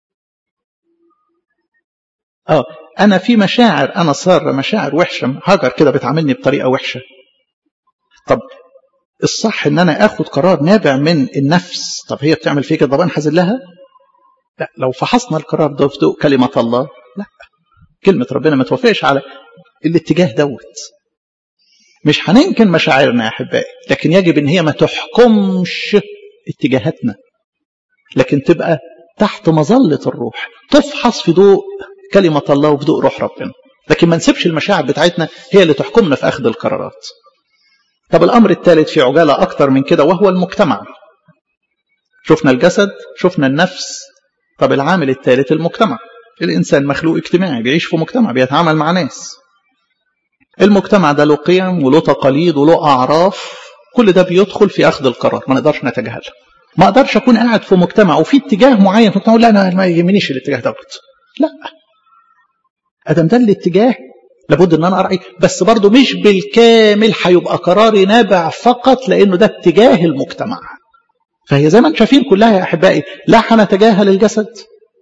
A: اه انا في مشاعر انا صار مشاعر وحشه هاجر كده بتعاملني بطريقه وحشه طب الصح ان انا اخد قرار نابع من النفس طب هي بتعمل فيه كده طب انا حازل لها لا لو فحصنا القرار ده في ضوء كلمه الله لا كلمه ربنا ما توافقش على الاتجاه دوت مش هننكر مشاعرنا يا احبائي لكن يجب ان هي ما تحكمش اتجاهاتنا لكن تبقى تحت مظله الروح تفحص في ضوء كلمه الله وفي ضوء روح ربنا لكن ما نسيبش المشاعر بتاعتنا هي اللي تحكمنا في اخذ القرارات طب الامر الثالث في عجاله اكتر من كده وهو المجتمع شفنا الجسد شفنا النفس طب العامل الثالث المجتمع الانسان مخلوق اجتماعي بيعيش في مجتمع بيتعامل مع ناس المجتمع ده له قيم وله تقاليد وله اعراف كل ده بيدخل في اخذ القرار ما نقدرش نتجاهله ما اقدرش اكون قاعد في مجتمع وفي اتجاه معين في المجتمع لا انا ما يهمنيش الاتجاه دوت لا ادم ده الاتجاه لابد ان انا ارعي بس برضه مش بالكامل هيبقى قراري نابع فقط لانه ده اتجاه المجتمع فهي زي ما انتم شايفين كلها يا احبائي لا هنتجاهل الجسد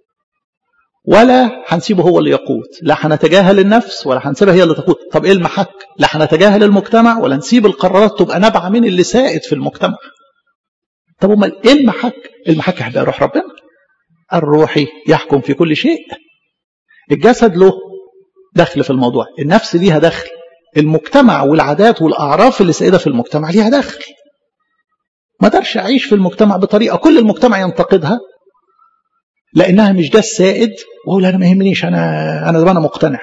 A: ولا هنسيبه هو اللي يقود لا هنتجاهل النفس ولا هنسيبها هي اللي تقود طب ايه المحك لا هنتجاهل المجتمع ولا نسيب القرارات تبقى نابعه من اللي سائد في المجتمع طب امال ايه المحك المحك هيبقى روح ربنا الروحي يحكم في كل شيء الجسد له دخل في الموضوع النفس ليها دخل المجتمع والعادات والاعراف اللي سائده في المجتمع ليها دخل ما اقدرش اعيش في المجتمع بطريقه كل المجتمع ينتقدها لانها مش ده السائد واقول انا ما يهمنيش انا انا انا مقتنع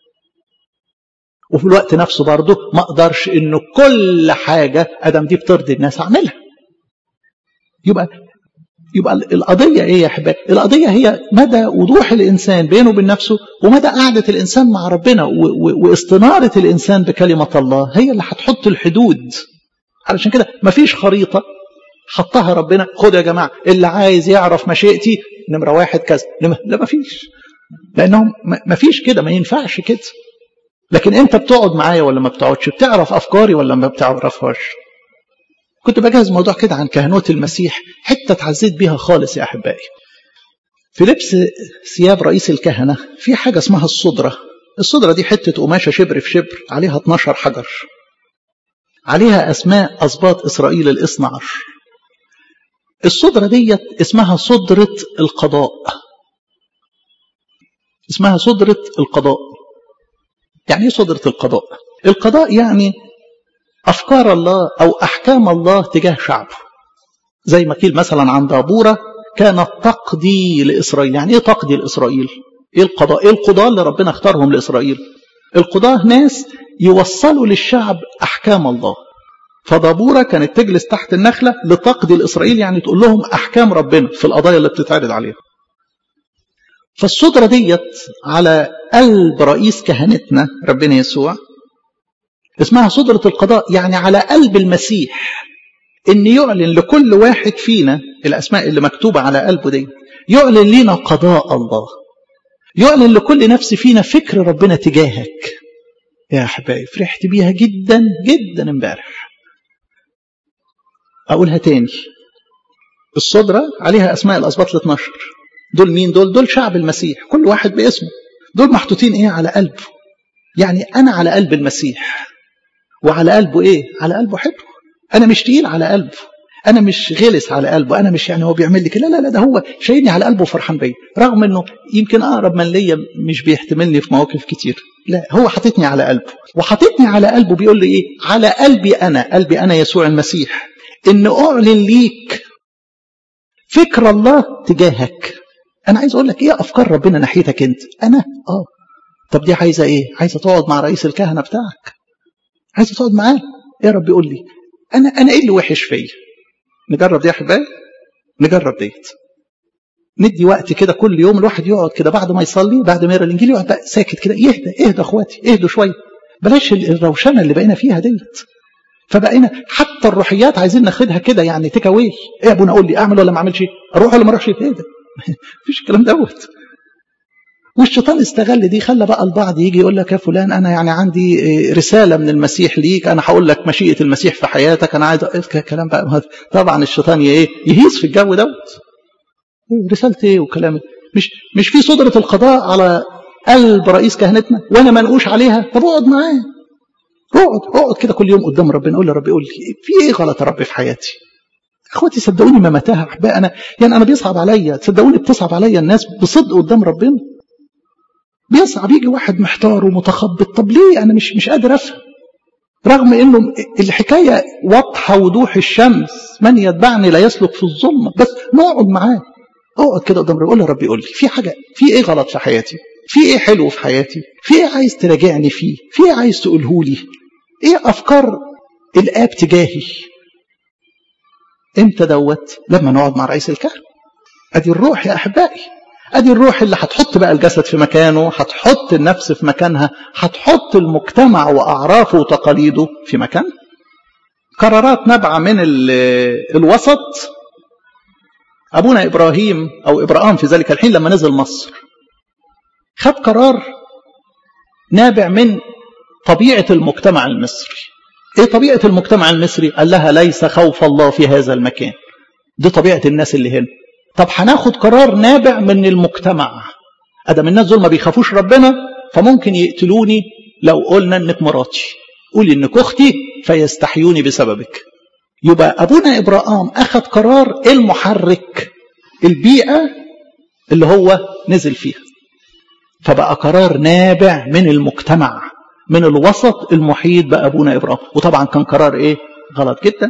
A: وفي الوقت نفسه برضه ما اقدرش انه كل حاجه ادم دي بترضي الناس اعملها يبقى يبقى القضيه ايه يا احبائي القضيه هي مدى وضوح الانسان بينه وبين نفسه ومدى قعده الانسان مع ربنا واستناره الانسان بكلمه الله هي اللي هتحط الحدود علشان كده مفيش خريطه حطها ربنا خد يا جماعه اللي عايز يعرف مشيئتي نمره واحد كذا لا مفيش لانهم مفيش كده ما ينفعش كده لكن انت بتقعد معايا ولا ما بتقعدش بتعرف افكاري ولا ما بتعرفهاش كنت بجهز موضوع كده عن كهنوت المسيح حته اتعزيت بيها خالص يا احبائي في لبس ثياب رئيس الكهنه في حاجه اسمها الصدره الصدره دي حته قماشه شبر في شبر عليها 12 حجر عليها اسماء اسباط اسرائيل الاثنى عشر الصدرة ديت اسمها صدرة القضاء اسمها صدرة القضاء يعني ايه صدرة القضاء القضاء يعني أفكار الله أو أحكام الله تجاه شعبه زي ما قيل مثلا عن دابورة كانت تقضي لإسرائيل يعني ايه تقضي لإسرائيل ايه القضاء ايه القضاء اللي ربنا اختارهم لإسرائيل القضاة ناس يوصلوا للشعب أحكام الله فدابورة كانت تجلس تحت النخلة لتقضي الإسرائيل يعني تقول لهم أحكام ربنا في القضايا اللي بتتعرض عليهم فالصدرة ديت على قلب رئيس كهنتنا ربنا يسوع اسمها صدرة القضاء يعني على قلب المسيح ان يعلن لكل واحد فينا الاسماء اللي مكتوبة على قلبه دي يعلن لنا قضاء الله يعلن لكل نفس فينا فكر ربنا تجاهك يا احبائي فرحت بيها جدا جدا امبارح اقولها تاني الصدرة عليها اسماء الاسباط ال 12 دول مين دول دول شعب المسيح كل واحد باسمه دول محطوطين ايه على قلبه يعني انا على قلب المسيح وعلى قلبه ايه على قلبه حلو انا مش تقيل على قلبه انا مش غلس على قلبه انا مش يعني هو بيعمل لي كده لا لا لا ده هو شايلني على قلبه وفرحان بيا رغم انه يمكن اقرب من ليا مش بيحتملني في مواقف كتير لا هو حاططني على قلبه وحاططني على قلبه بيقول لي ايه على قلبي انا قلبي انا يسوع المسيح ان اعلن ليك فكر الله تجاهك انا عايز اقول لك ايه افكار ربنا ناحيتك انت انا اه طب دي عايزه ايه عايزه تقعد مع رئيس الكهنه بتاعك عايزه تقعد معاه يا رب يقول لي انا انا ايه اللي وحش فيا نجرب دي يا احبائي نجرب ديت ندي وقت كده كل يوم الواحد يقعد كده بعد ما يصلي بعد ما يقرا الانجيل يقعد بقى ساكت كده يهدى اهدى اخواتي اهدوا شويه بلاش الروشنه اللي بقينا فيها ديت فبقينا حتى الروحيات عايزين ناخدها كده يعني تيك اواي ايه يا ابونا قول لي اعمل ولا ما اعملش اروح ولا ما اروحش ايه ده مفيش الكلام دوت والشيطان استغل دي خلى بقى البعض يجي يقول لك يا فلان انا يعني عندي رساله من المسيح ليك انا هقول لك مشيئه المسيح في حياتك انا عايز كلام بقى طبعا الشيطان ايه يهيص في الجو دوت رسالة ايه وكلام مش مش في صدرة القضاء على قلب رئيس كهنتنا وانا منقوش عليها طب اقعد معاه اقعد اقعد كده كل يوم قدام ربنا قول لرب قول لي في ايه غلط يا رب في حياتي اخواتي صدقوني ما متاهه احبائي انا يعني انا بيصعب عليا تصدقوني بتصعب عليا الناس بصدق قدام ربنا بيصعب يجي واحد محتار ومتخبط طب ليه انا مش مش قادر افهم رغم انه الحكايه واضحه وضوح الشمس من يتبعني لا يسلك في الظلمه بس نقعد معاه اقعد كده قدام ربنا قول يا رب يقول لي في حاجه في ايه غلط في حياتي في ايه حلو في حياتي في ايه عايز تراجعني فيه في ايه عايز تقوله لي ايه افكار الاب تجاهي امتى دوت لما نقعد مع رئيس الكهنه ادي الروح يا احبائي ادي الروح اللي هتحط بقى الجسد في مكانه هتحط النفس في مكانها هتحط المجتمع واعرافه وتقاليده في مكانها قرارات نابعه من الوسط أبونا إبراهيم أو إبراهام في ذلك الحين لما نزل مصر خد قرار نابع من طبيعة المجتمع المصري إيه طبيعة المجتمع المصري قال لها ليس خوف الله في هذا المكان دي طبيعة الناس اللي هنا طب هناخد قرار نابع من المجتمع أدم الناس دول ما بيخافوش ربنا فممكن يقتلوني لو قلنا إنك مراتي قولي إنك أختي فيستحيوني بسببك يبقى أبونا إبراهام أخذ قرار المحرك البيئة اللي هو نزل فيها فبقى قرار نابع من المجتمع من الوسط المحيط بأبونا إبراهيم وطبعا كان قرار إيه غلط جدا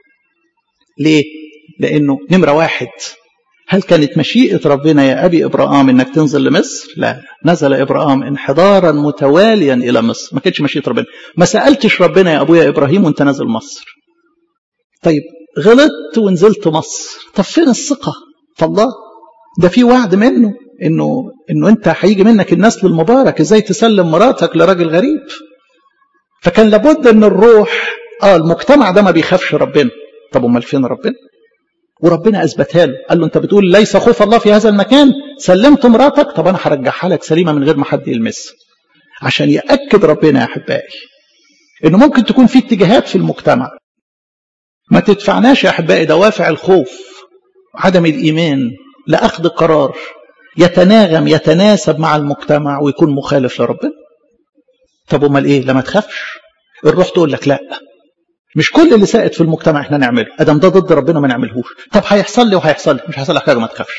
A: ليه لأنه نمرة واحد هل كانت مشيئة ربنا يا أبي إبراهام إنك تنزل لمصر؟ لا نزل إبراهام انحدارا متواليا إلى مصر ما كانتش مشيئة ربنا ما سألتش ربنا يا أبويا إبراهيم وأنت نازل مصر طيب غلطت ونزلت مصر طب فين الثقة في الله ده في وعد منه انه انه انت هيجي منك النسل المبارك ازاي تسلم مراتك لراجل غريب فكان لابد ان الروح اه المجتمع ده ما بيخافش ربنا طب امال فين ربنا وربنا اثبتها له قال له انت بتقول ليس خوف الله في هذا المكان سلمت مراتك طب انا هرجعها لك سليمه من غير ما حد يلمسها عشان ياكد ربنا يا احبائي انه ممكن تكون في اتجاهات في المجتمع ما تدفعناش يا احبائي دوافع الخوف عدم الايمان لاخذ قرار يتناغم يتناسب مع المجتمع ويكون مخالف لربنا طب امال ايه لما تخافش الروح تقول لك لا مش كل اللي سائد في المجتمع احنا نعمله ادم ده ضد ربنا ما نعملهوش طب هيحصل لي وهيحصل لي مش هيحصل لك حاجه ما تخافش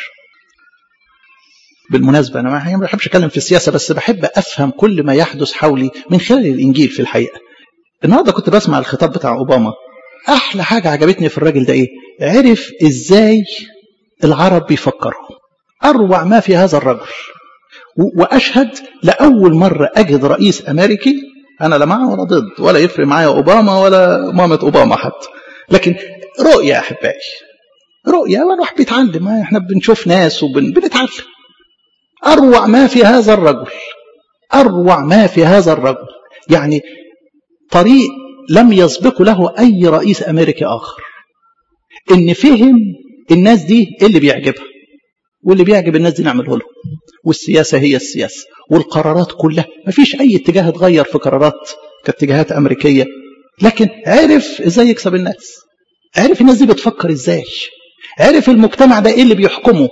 A: بالمناسبه انا ما بحبش اتكلم في السياسه بس بحب افهم كل ما يحدث حولي من خلال الانجيل في الحقيقه النهارده كنت بسمع الخطاب بتاع اوباما احلى حاجه عجبتني في الراجل ده ايه عرف ازاي العرب بيفكروا اروع ما في هذا الرجل واشهد لاول مره اجد رئيس امريكي انا لا معه ولا ضد ولا يفرق معايا اوباما ولا مامه اوباما حتى لكن رؤيه يا احبائي رؤيه والواحد بيتعلم احنا بنشوف ناس وبنتعلم اروع ما في هذا الرجل اروع ما في هذا الرجل يعني طريق لم يسبق له اي رئيس امريكي اخر ان فهم الناس دي ايه اللي بيعجبها واللي بيعجب الناس دي نعمله له والسياسه هي السياسه والقرارات كلها ما فيش اي اتجاه اتغير في قرارات كاتجاهات امريكيه لكن عرف ازاي يكسب الناس عرف الناس دي بتفكر ازاي عرف المجتمع ده ايه اللي بيحكمه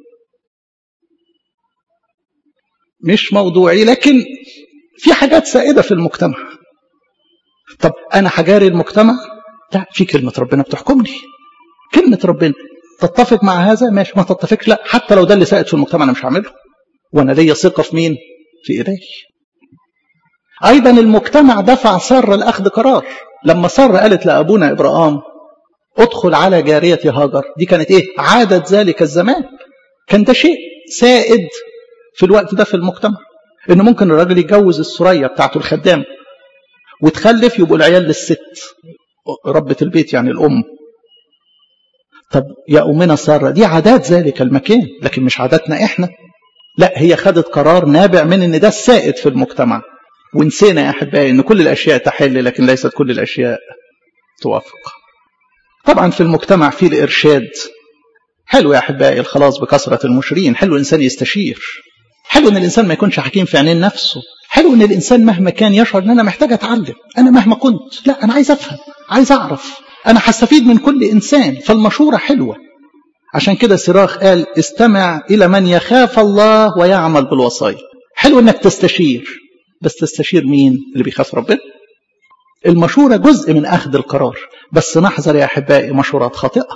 A: مش موضوعي لكن في حاجات سائده في المجتمع طب انا هجاري المجتمع لا في كلمه ربنا بتحكمني كلمه ربنا تتفق مع هذا ماشي ما تتفقش لا حتى لو ده اللي سائد في المجتمع انا مش هعمله وانا ليا ثقه في مين في إلهي ايضا المجتمع دفع سارة لاخذ قرار لما سارة قالت لابونا ابراهام ادخل على جارية هاجر دي كانت ايه عادة ذلك الزمان كان ده شيء سائد في الوقت ده في المجتمع ان ممكن الراجل يتجوز السريه بتاعته الخدامه وتخلف يبقوا العيال للست ربة البيت يعني الام طب يا امنا ساره دي عادات ذلك المكان لكن مش عاداتنا احنا لا هي خدت قرار نابع من ان ده السائد في المجتمع ونسينا يا احبائي ان كل الاشياء تحل لكن ليست كل الاشياء توافق طبعا في المجتمع في الارشاد حلو يا احبائي الخلاص بكثره المشرين حلو الانسان يستشير حلو ان الانسان ما يكونش حكيم في عينين نفسه حلو ان الانسان مهما كان يشعر ان انا محتاج اتعلم انا مهما كنت لا انا عايز افهم عايز اعرف انا هستفيد من كل انسان فالمشوره حلوه عشان كده سراخ قال استمع الى من يخاف الله ويعمل بالوصايا حلو انك تستشير بس تستشير مين اللي بيخاف ربنا المشورة جزء من أخذ القرار بس نحذر يا أحبائي مشورات خاطئة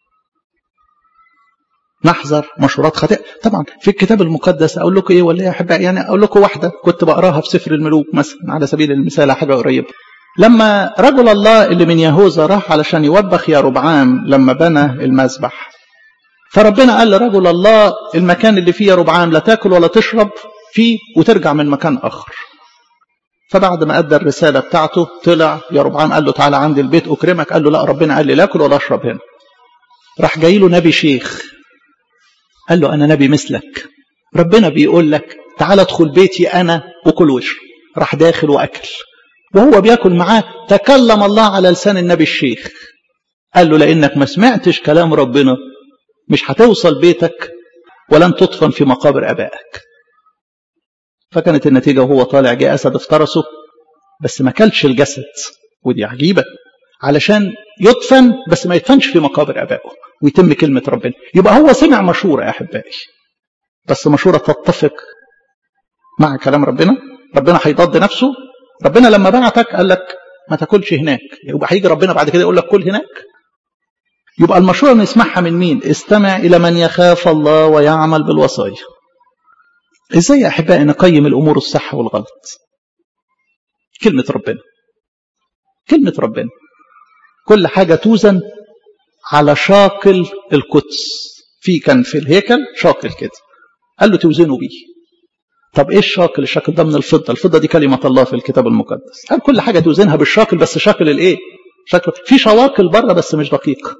A: نحذر مشورات خاطئة طبعا في الكتاب المقدس أقول لكم إيه ولا يا أحبائي يعني أقول لكم واحدة كنت بقراها في سفر الملوك مثلا على سبيل المثال حاجة قريبة لما رجل الله اللي من يهوذا راح علشان يوبخ يا ربعام لما بنى المذبح فربنا قال لرجل الله المكان اللي فيه يا ربعام لا تاكل ولا تشرب فيه وترجع من مكان آخر فبعد ما أدى الرسالة بتاعته طلع يا ربعام قال له تعالى عندي البيت أكرمك قال له لا ربنا قال لي لا أكل ولا أشرب هنا راح جاي له نبي شيخ قال له أنا نبي مثلك ربنا بيقول لك تعالى ادخل بيتي أنا وكل وشرب راح داخل وأكل وهو بياكل معاه تكلم الله على لسان النبي الشيخ قال له لأنك ما سمعتش كلام ربنا مش هتوصل بيتك ولن تدفن في مقابر أبائك فكانت النتيجة وهو طالع جاء أسد افترسه بس ما كلش الجسد ودي عجيبة علشان يدفن بس ما يدفنش في مقابر أبائه ويتم كلمة ربنا يبقى هو سمع مشورة يا أحبائي بس مشورة تتفق مع كلام ربنا ربنا هيضاد نفسه ربنا لما بعتك قال لك ما تاكلش هناك يبقى هيجي ربنا بعد كده يقول لك كل هناك يبقى المشورة نسمعها من مين استمع إلى من يخاف الله ويعمل بالوصايا ازاي يا احبائي نقيم الامور الصح والغلط كلمه ربنا كلمه ربنا كل حاجه توزن على شاكل القدس في كان في الهيكل شاكل كده قال له توزنوا بيه طب ايه الشاكل الشاكل ده من الفضه الفضه دي كلمه الله في الكتاب المقدس قال كل حاجه توزنها بالشاكل بس شاكل الايه شاكل في شواكل بره بس مش دقيقه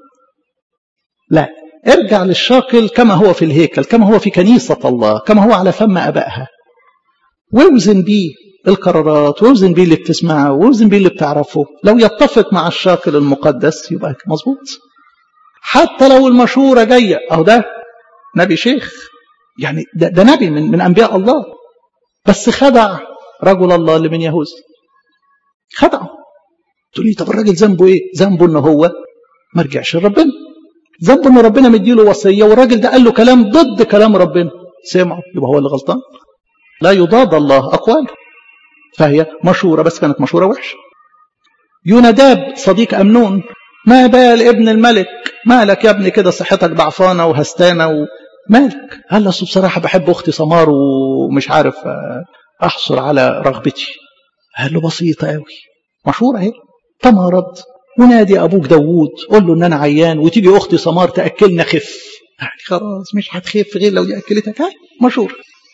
A: لا ارجع للشاكل كما هو في الهيكل كما هو في كنيسة الله كما هو على فم أبائها واوزن بيه القرارات واوزن بيه اللي بتسمعه واوزن بيه اللي بتعرفه لو يتفق مع الشاكل المقدس يبقى مظبوط حتى لو المشورة جاية أهو ده نبي شيخ يعني ده, ده نبي من, من أنبياء الله بس خدع رجل الله اللي من يهوذا خدعه تقول لي طب الراجل ذنبه ايه؟ ذنبه ان هو ما رجعش لربنا ذنبه ان ربنا مديله وصيه والراجل ده قال له كلام ضد كلام ربنا سمعه يبقى هو اللي غلطان لا يضاد الله اقواله فهي مشوره بس كانت مشوره وحشه يوناداب صديق امنون ما بال ابن الملك مالك يا ابني كده صحتك ضعفانه وهستانه ومالك قال له بصراحه بحب اختي سمار ومش عارف احصل على رغبتي قال له بسيطه قوي مشوره اهي تمرض ونادي ابوك داوود قول له ان انا عيان وتيجي اختي سمار تاكلنا خف يعني خلاص مش هتخف غير لو دي اكلتك هاي مشهور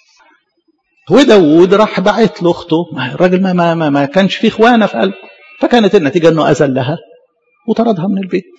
A: وداوود راح بعت له اخته الراجل ما, ما, ما, ما كانش فيه اخوانه في قلبه فكانت النتيجه انه اذلها وطردها من البيت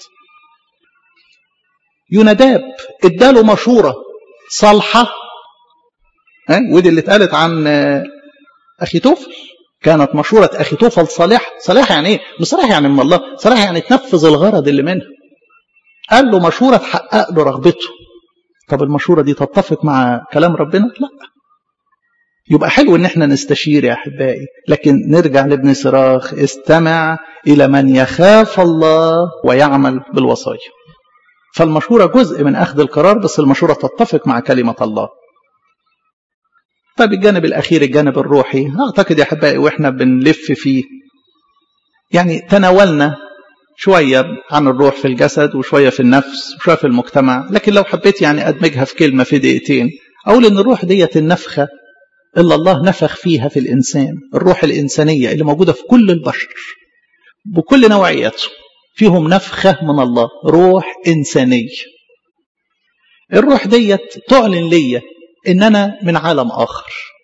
A: يوناداب اداله مشوره صالحه ها ودي اللي اتقالت عن اخي توفل كانت مشورة أخي توفل صالح صالح يعني إيه؟ مش صالح يعني من الله صالح يعني تنفذ الغرض اللي منها قال له مشورة تحقق له رغبته طب المشورة دي تتفق مع كلام ربنا لا يبقى حلو ان احنا نستشير يا احبائي لكن نرجع لابن صراخ استمع الى من يخاف الله ويعمل بالوصايا فالمشورة جزء من اخذ القرار بس المشورة تتفق مع كلمة الله طيب الجانب الأخير الجانب الروحي أعتقد يا أحبائي وإحنا بنلف فيه يعني تناولنا شوية عن الروح في الجسد وشوية في النفس وشوية في المجتمع لكن لو حبيت يعني أدمجها في كلمة في دقيقتين أقول إن الروح ديت النفخة اللي الله نفخ فيها في الإنسان الروح الإنسانية اللي موجودة في كل البشر بكل نوعياته فيهم نفخة من الله روح إنسانية الروح ديت تعلن ليا ان انا من عالم اخر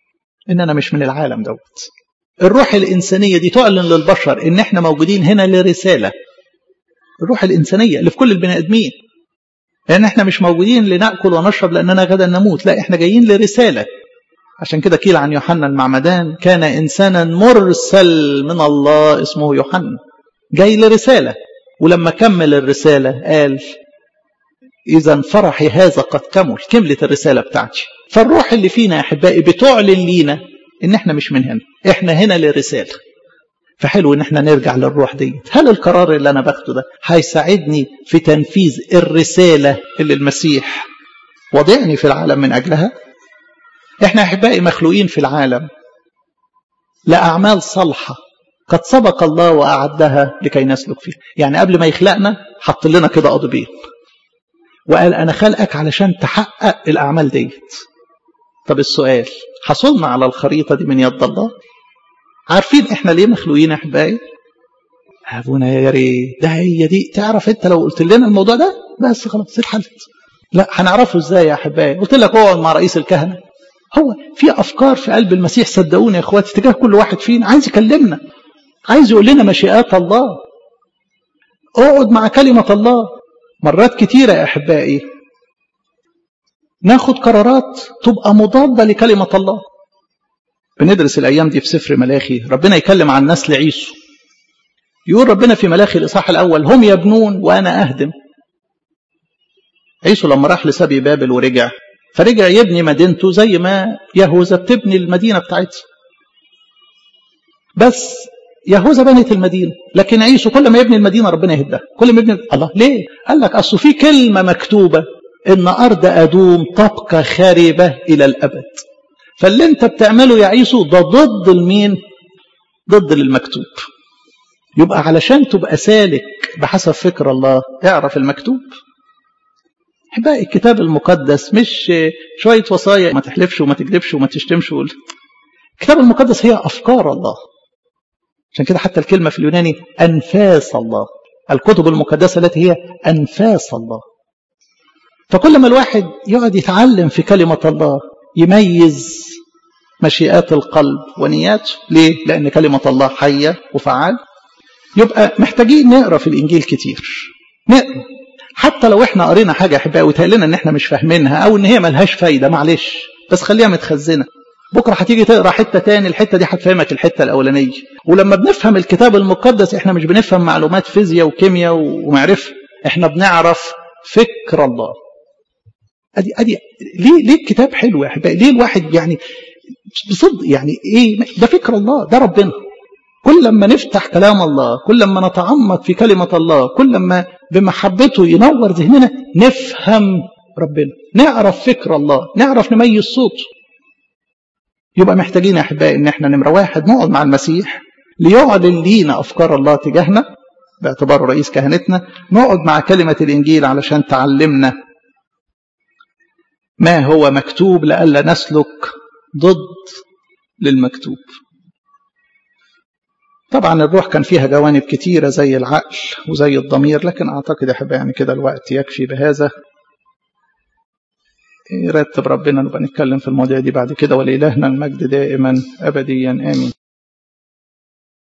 A: ان انا مش من العالم دوت الروح الانسانيه دي تعلن للبشر ان احنا موجودين هنا لرساله الروح الانسانيه اللي في كل البني ادمين لان احنا مش موجودين لناكل ونشرب لاننا غدا نموت لا احنا جايين لرساله عشان كده قيل عن يوحنا المعمدان كان انسانا مرسل من الله اسمه يوحنا جاي لرساله ولما كمل الرساله قال اذا فرحي هذا قد كمل كملت الرساله بتاعتي فالروح اللي فينا يا احبائي بتعلن لينا ان احنا مش من هنا احنا هنا لرساله فحلو ان احنا نرجع للروح دي هل القرار اللي انا باخده ده هيساعدني في تنفيذ الرساله اللي المسيح وضعني في العالم من اجلها احنا احبائي مخلوقين في العالم لاعمال صالحه قد سبق الله واعدها لكي نسلك فيها يعني قبل ما يخلقنا حط لنا كده قضبين وقال انا خلقك علشان تحقق الاعمال ديت طب السؤال حصلنا على الخريطه دي من يد الله عارفين احنا ليه مخلوقين يا احبائي ابونا يا ريت ده هي دي تعرف انت لو قلت لنا الموضوع ده بس خلاص اتحلت لا هنعرفه ازاي يا احبائي قلت لك اقعد مع رئيس الكهنه هو في افكار في قلب المسيح صدقوني يا اخواتي تجاه كل واحد فينا عايز يكلمنا عايز يقول لنا مشيئات الله اقعد مع كلمه الله مرات كتيره يا احبائي ناخد قرارات تبقى مضاده لكلمه الله بندرس الايام دي في سفر ملاخي ربنا يكلم عن نسل عيسو يقول ربنا في ملاخي الاصحاح الاول هم يبنون وانا اهدم عيسو لما راح لسبي بابل ورجع فرجع يبني مدينته زي ما يهوذا بتبني المدينه بتاعتها بس يهوذا بنت المدينه لكن عيسو كل ما يبني المدينه ربنا يهدها كل ما يبني الله ليه قال لك اصل في كلمه مكتوبه ان ارض ادوم تبقى خاربه الى الابد فاللي انت بتعمله يا عيسو ده ضد المين ضد المكتوب يبقى علشان تبقى سالك بحسب فكر الله اعرف المكتوب احبائي الكتاب المقدس مش شويه وصايا ما تحلفش وما تكذبش وما تشتمش وال... الكتاب المقدس هي افكار الله عشان كده حتى الكلمه في اليوناني انفاس الله الكتب المقدسه التي هي انفاس الله فكل ما الواحد يقعد يتعلم في كلمه الله يميز مشيئات القلب ونياته ليه لان كلمه الله حيه وفعال يبقى محتاجين نقرا في الانجيل كتير نقرا حتى لو احنا قرينا حاجه احبائي وتقال لنا ان احنا مش فاهمينها او ان هي ملهاش فايده معلش بس خليها متخزنه بكره هتيجي تقرا حته تاني الحته دي هتفهمك الحته الاولانيه ولما بنفهم الكتاب المقدس احنا مش بنفهم معلومات فيزياء وكيمياء ومعرفه احنا بنعرف فكر الله ادي ادي ليه ليه الكتاب حلو يا احبائي ليه الواحد يعني بصدق يعني ايه ده فكر الله ده ربنا كل لما نفتح كلام الله كل لما نتعمق في كلمة الله كل لما بمحبته ينور ذهننا نفهم ربنا نعرف فكر الله نعرف نميز صوته يبقى محتاجين يا احبائي ان احنا نمره واحد نقعد مع المسيح ليعلن لينا افكار الله تجاهنا باعتباره رئيس كهنتنا نقعد مع كلمه الانجيل علشان تعلمنا ما هو مكتوب لئلا نسلك ضد للمكتوب طبعا الروح كان فيها جوانب كتيرة زي العقل وزي الضمير لكن أعتقد يا حبايبي يعني كده الوقت يكفي بهذا يرتب ربنا نبقى نتكلم في المواضيع دي بعد كده ولإلهنا المجد دائما أبديا آمين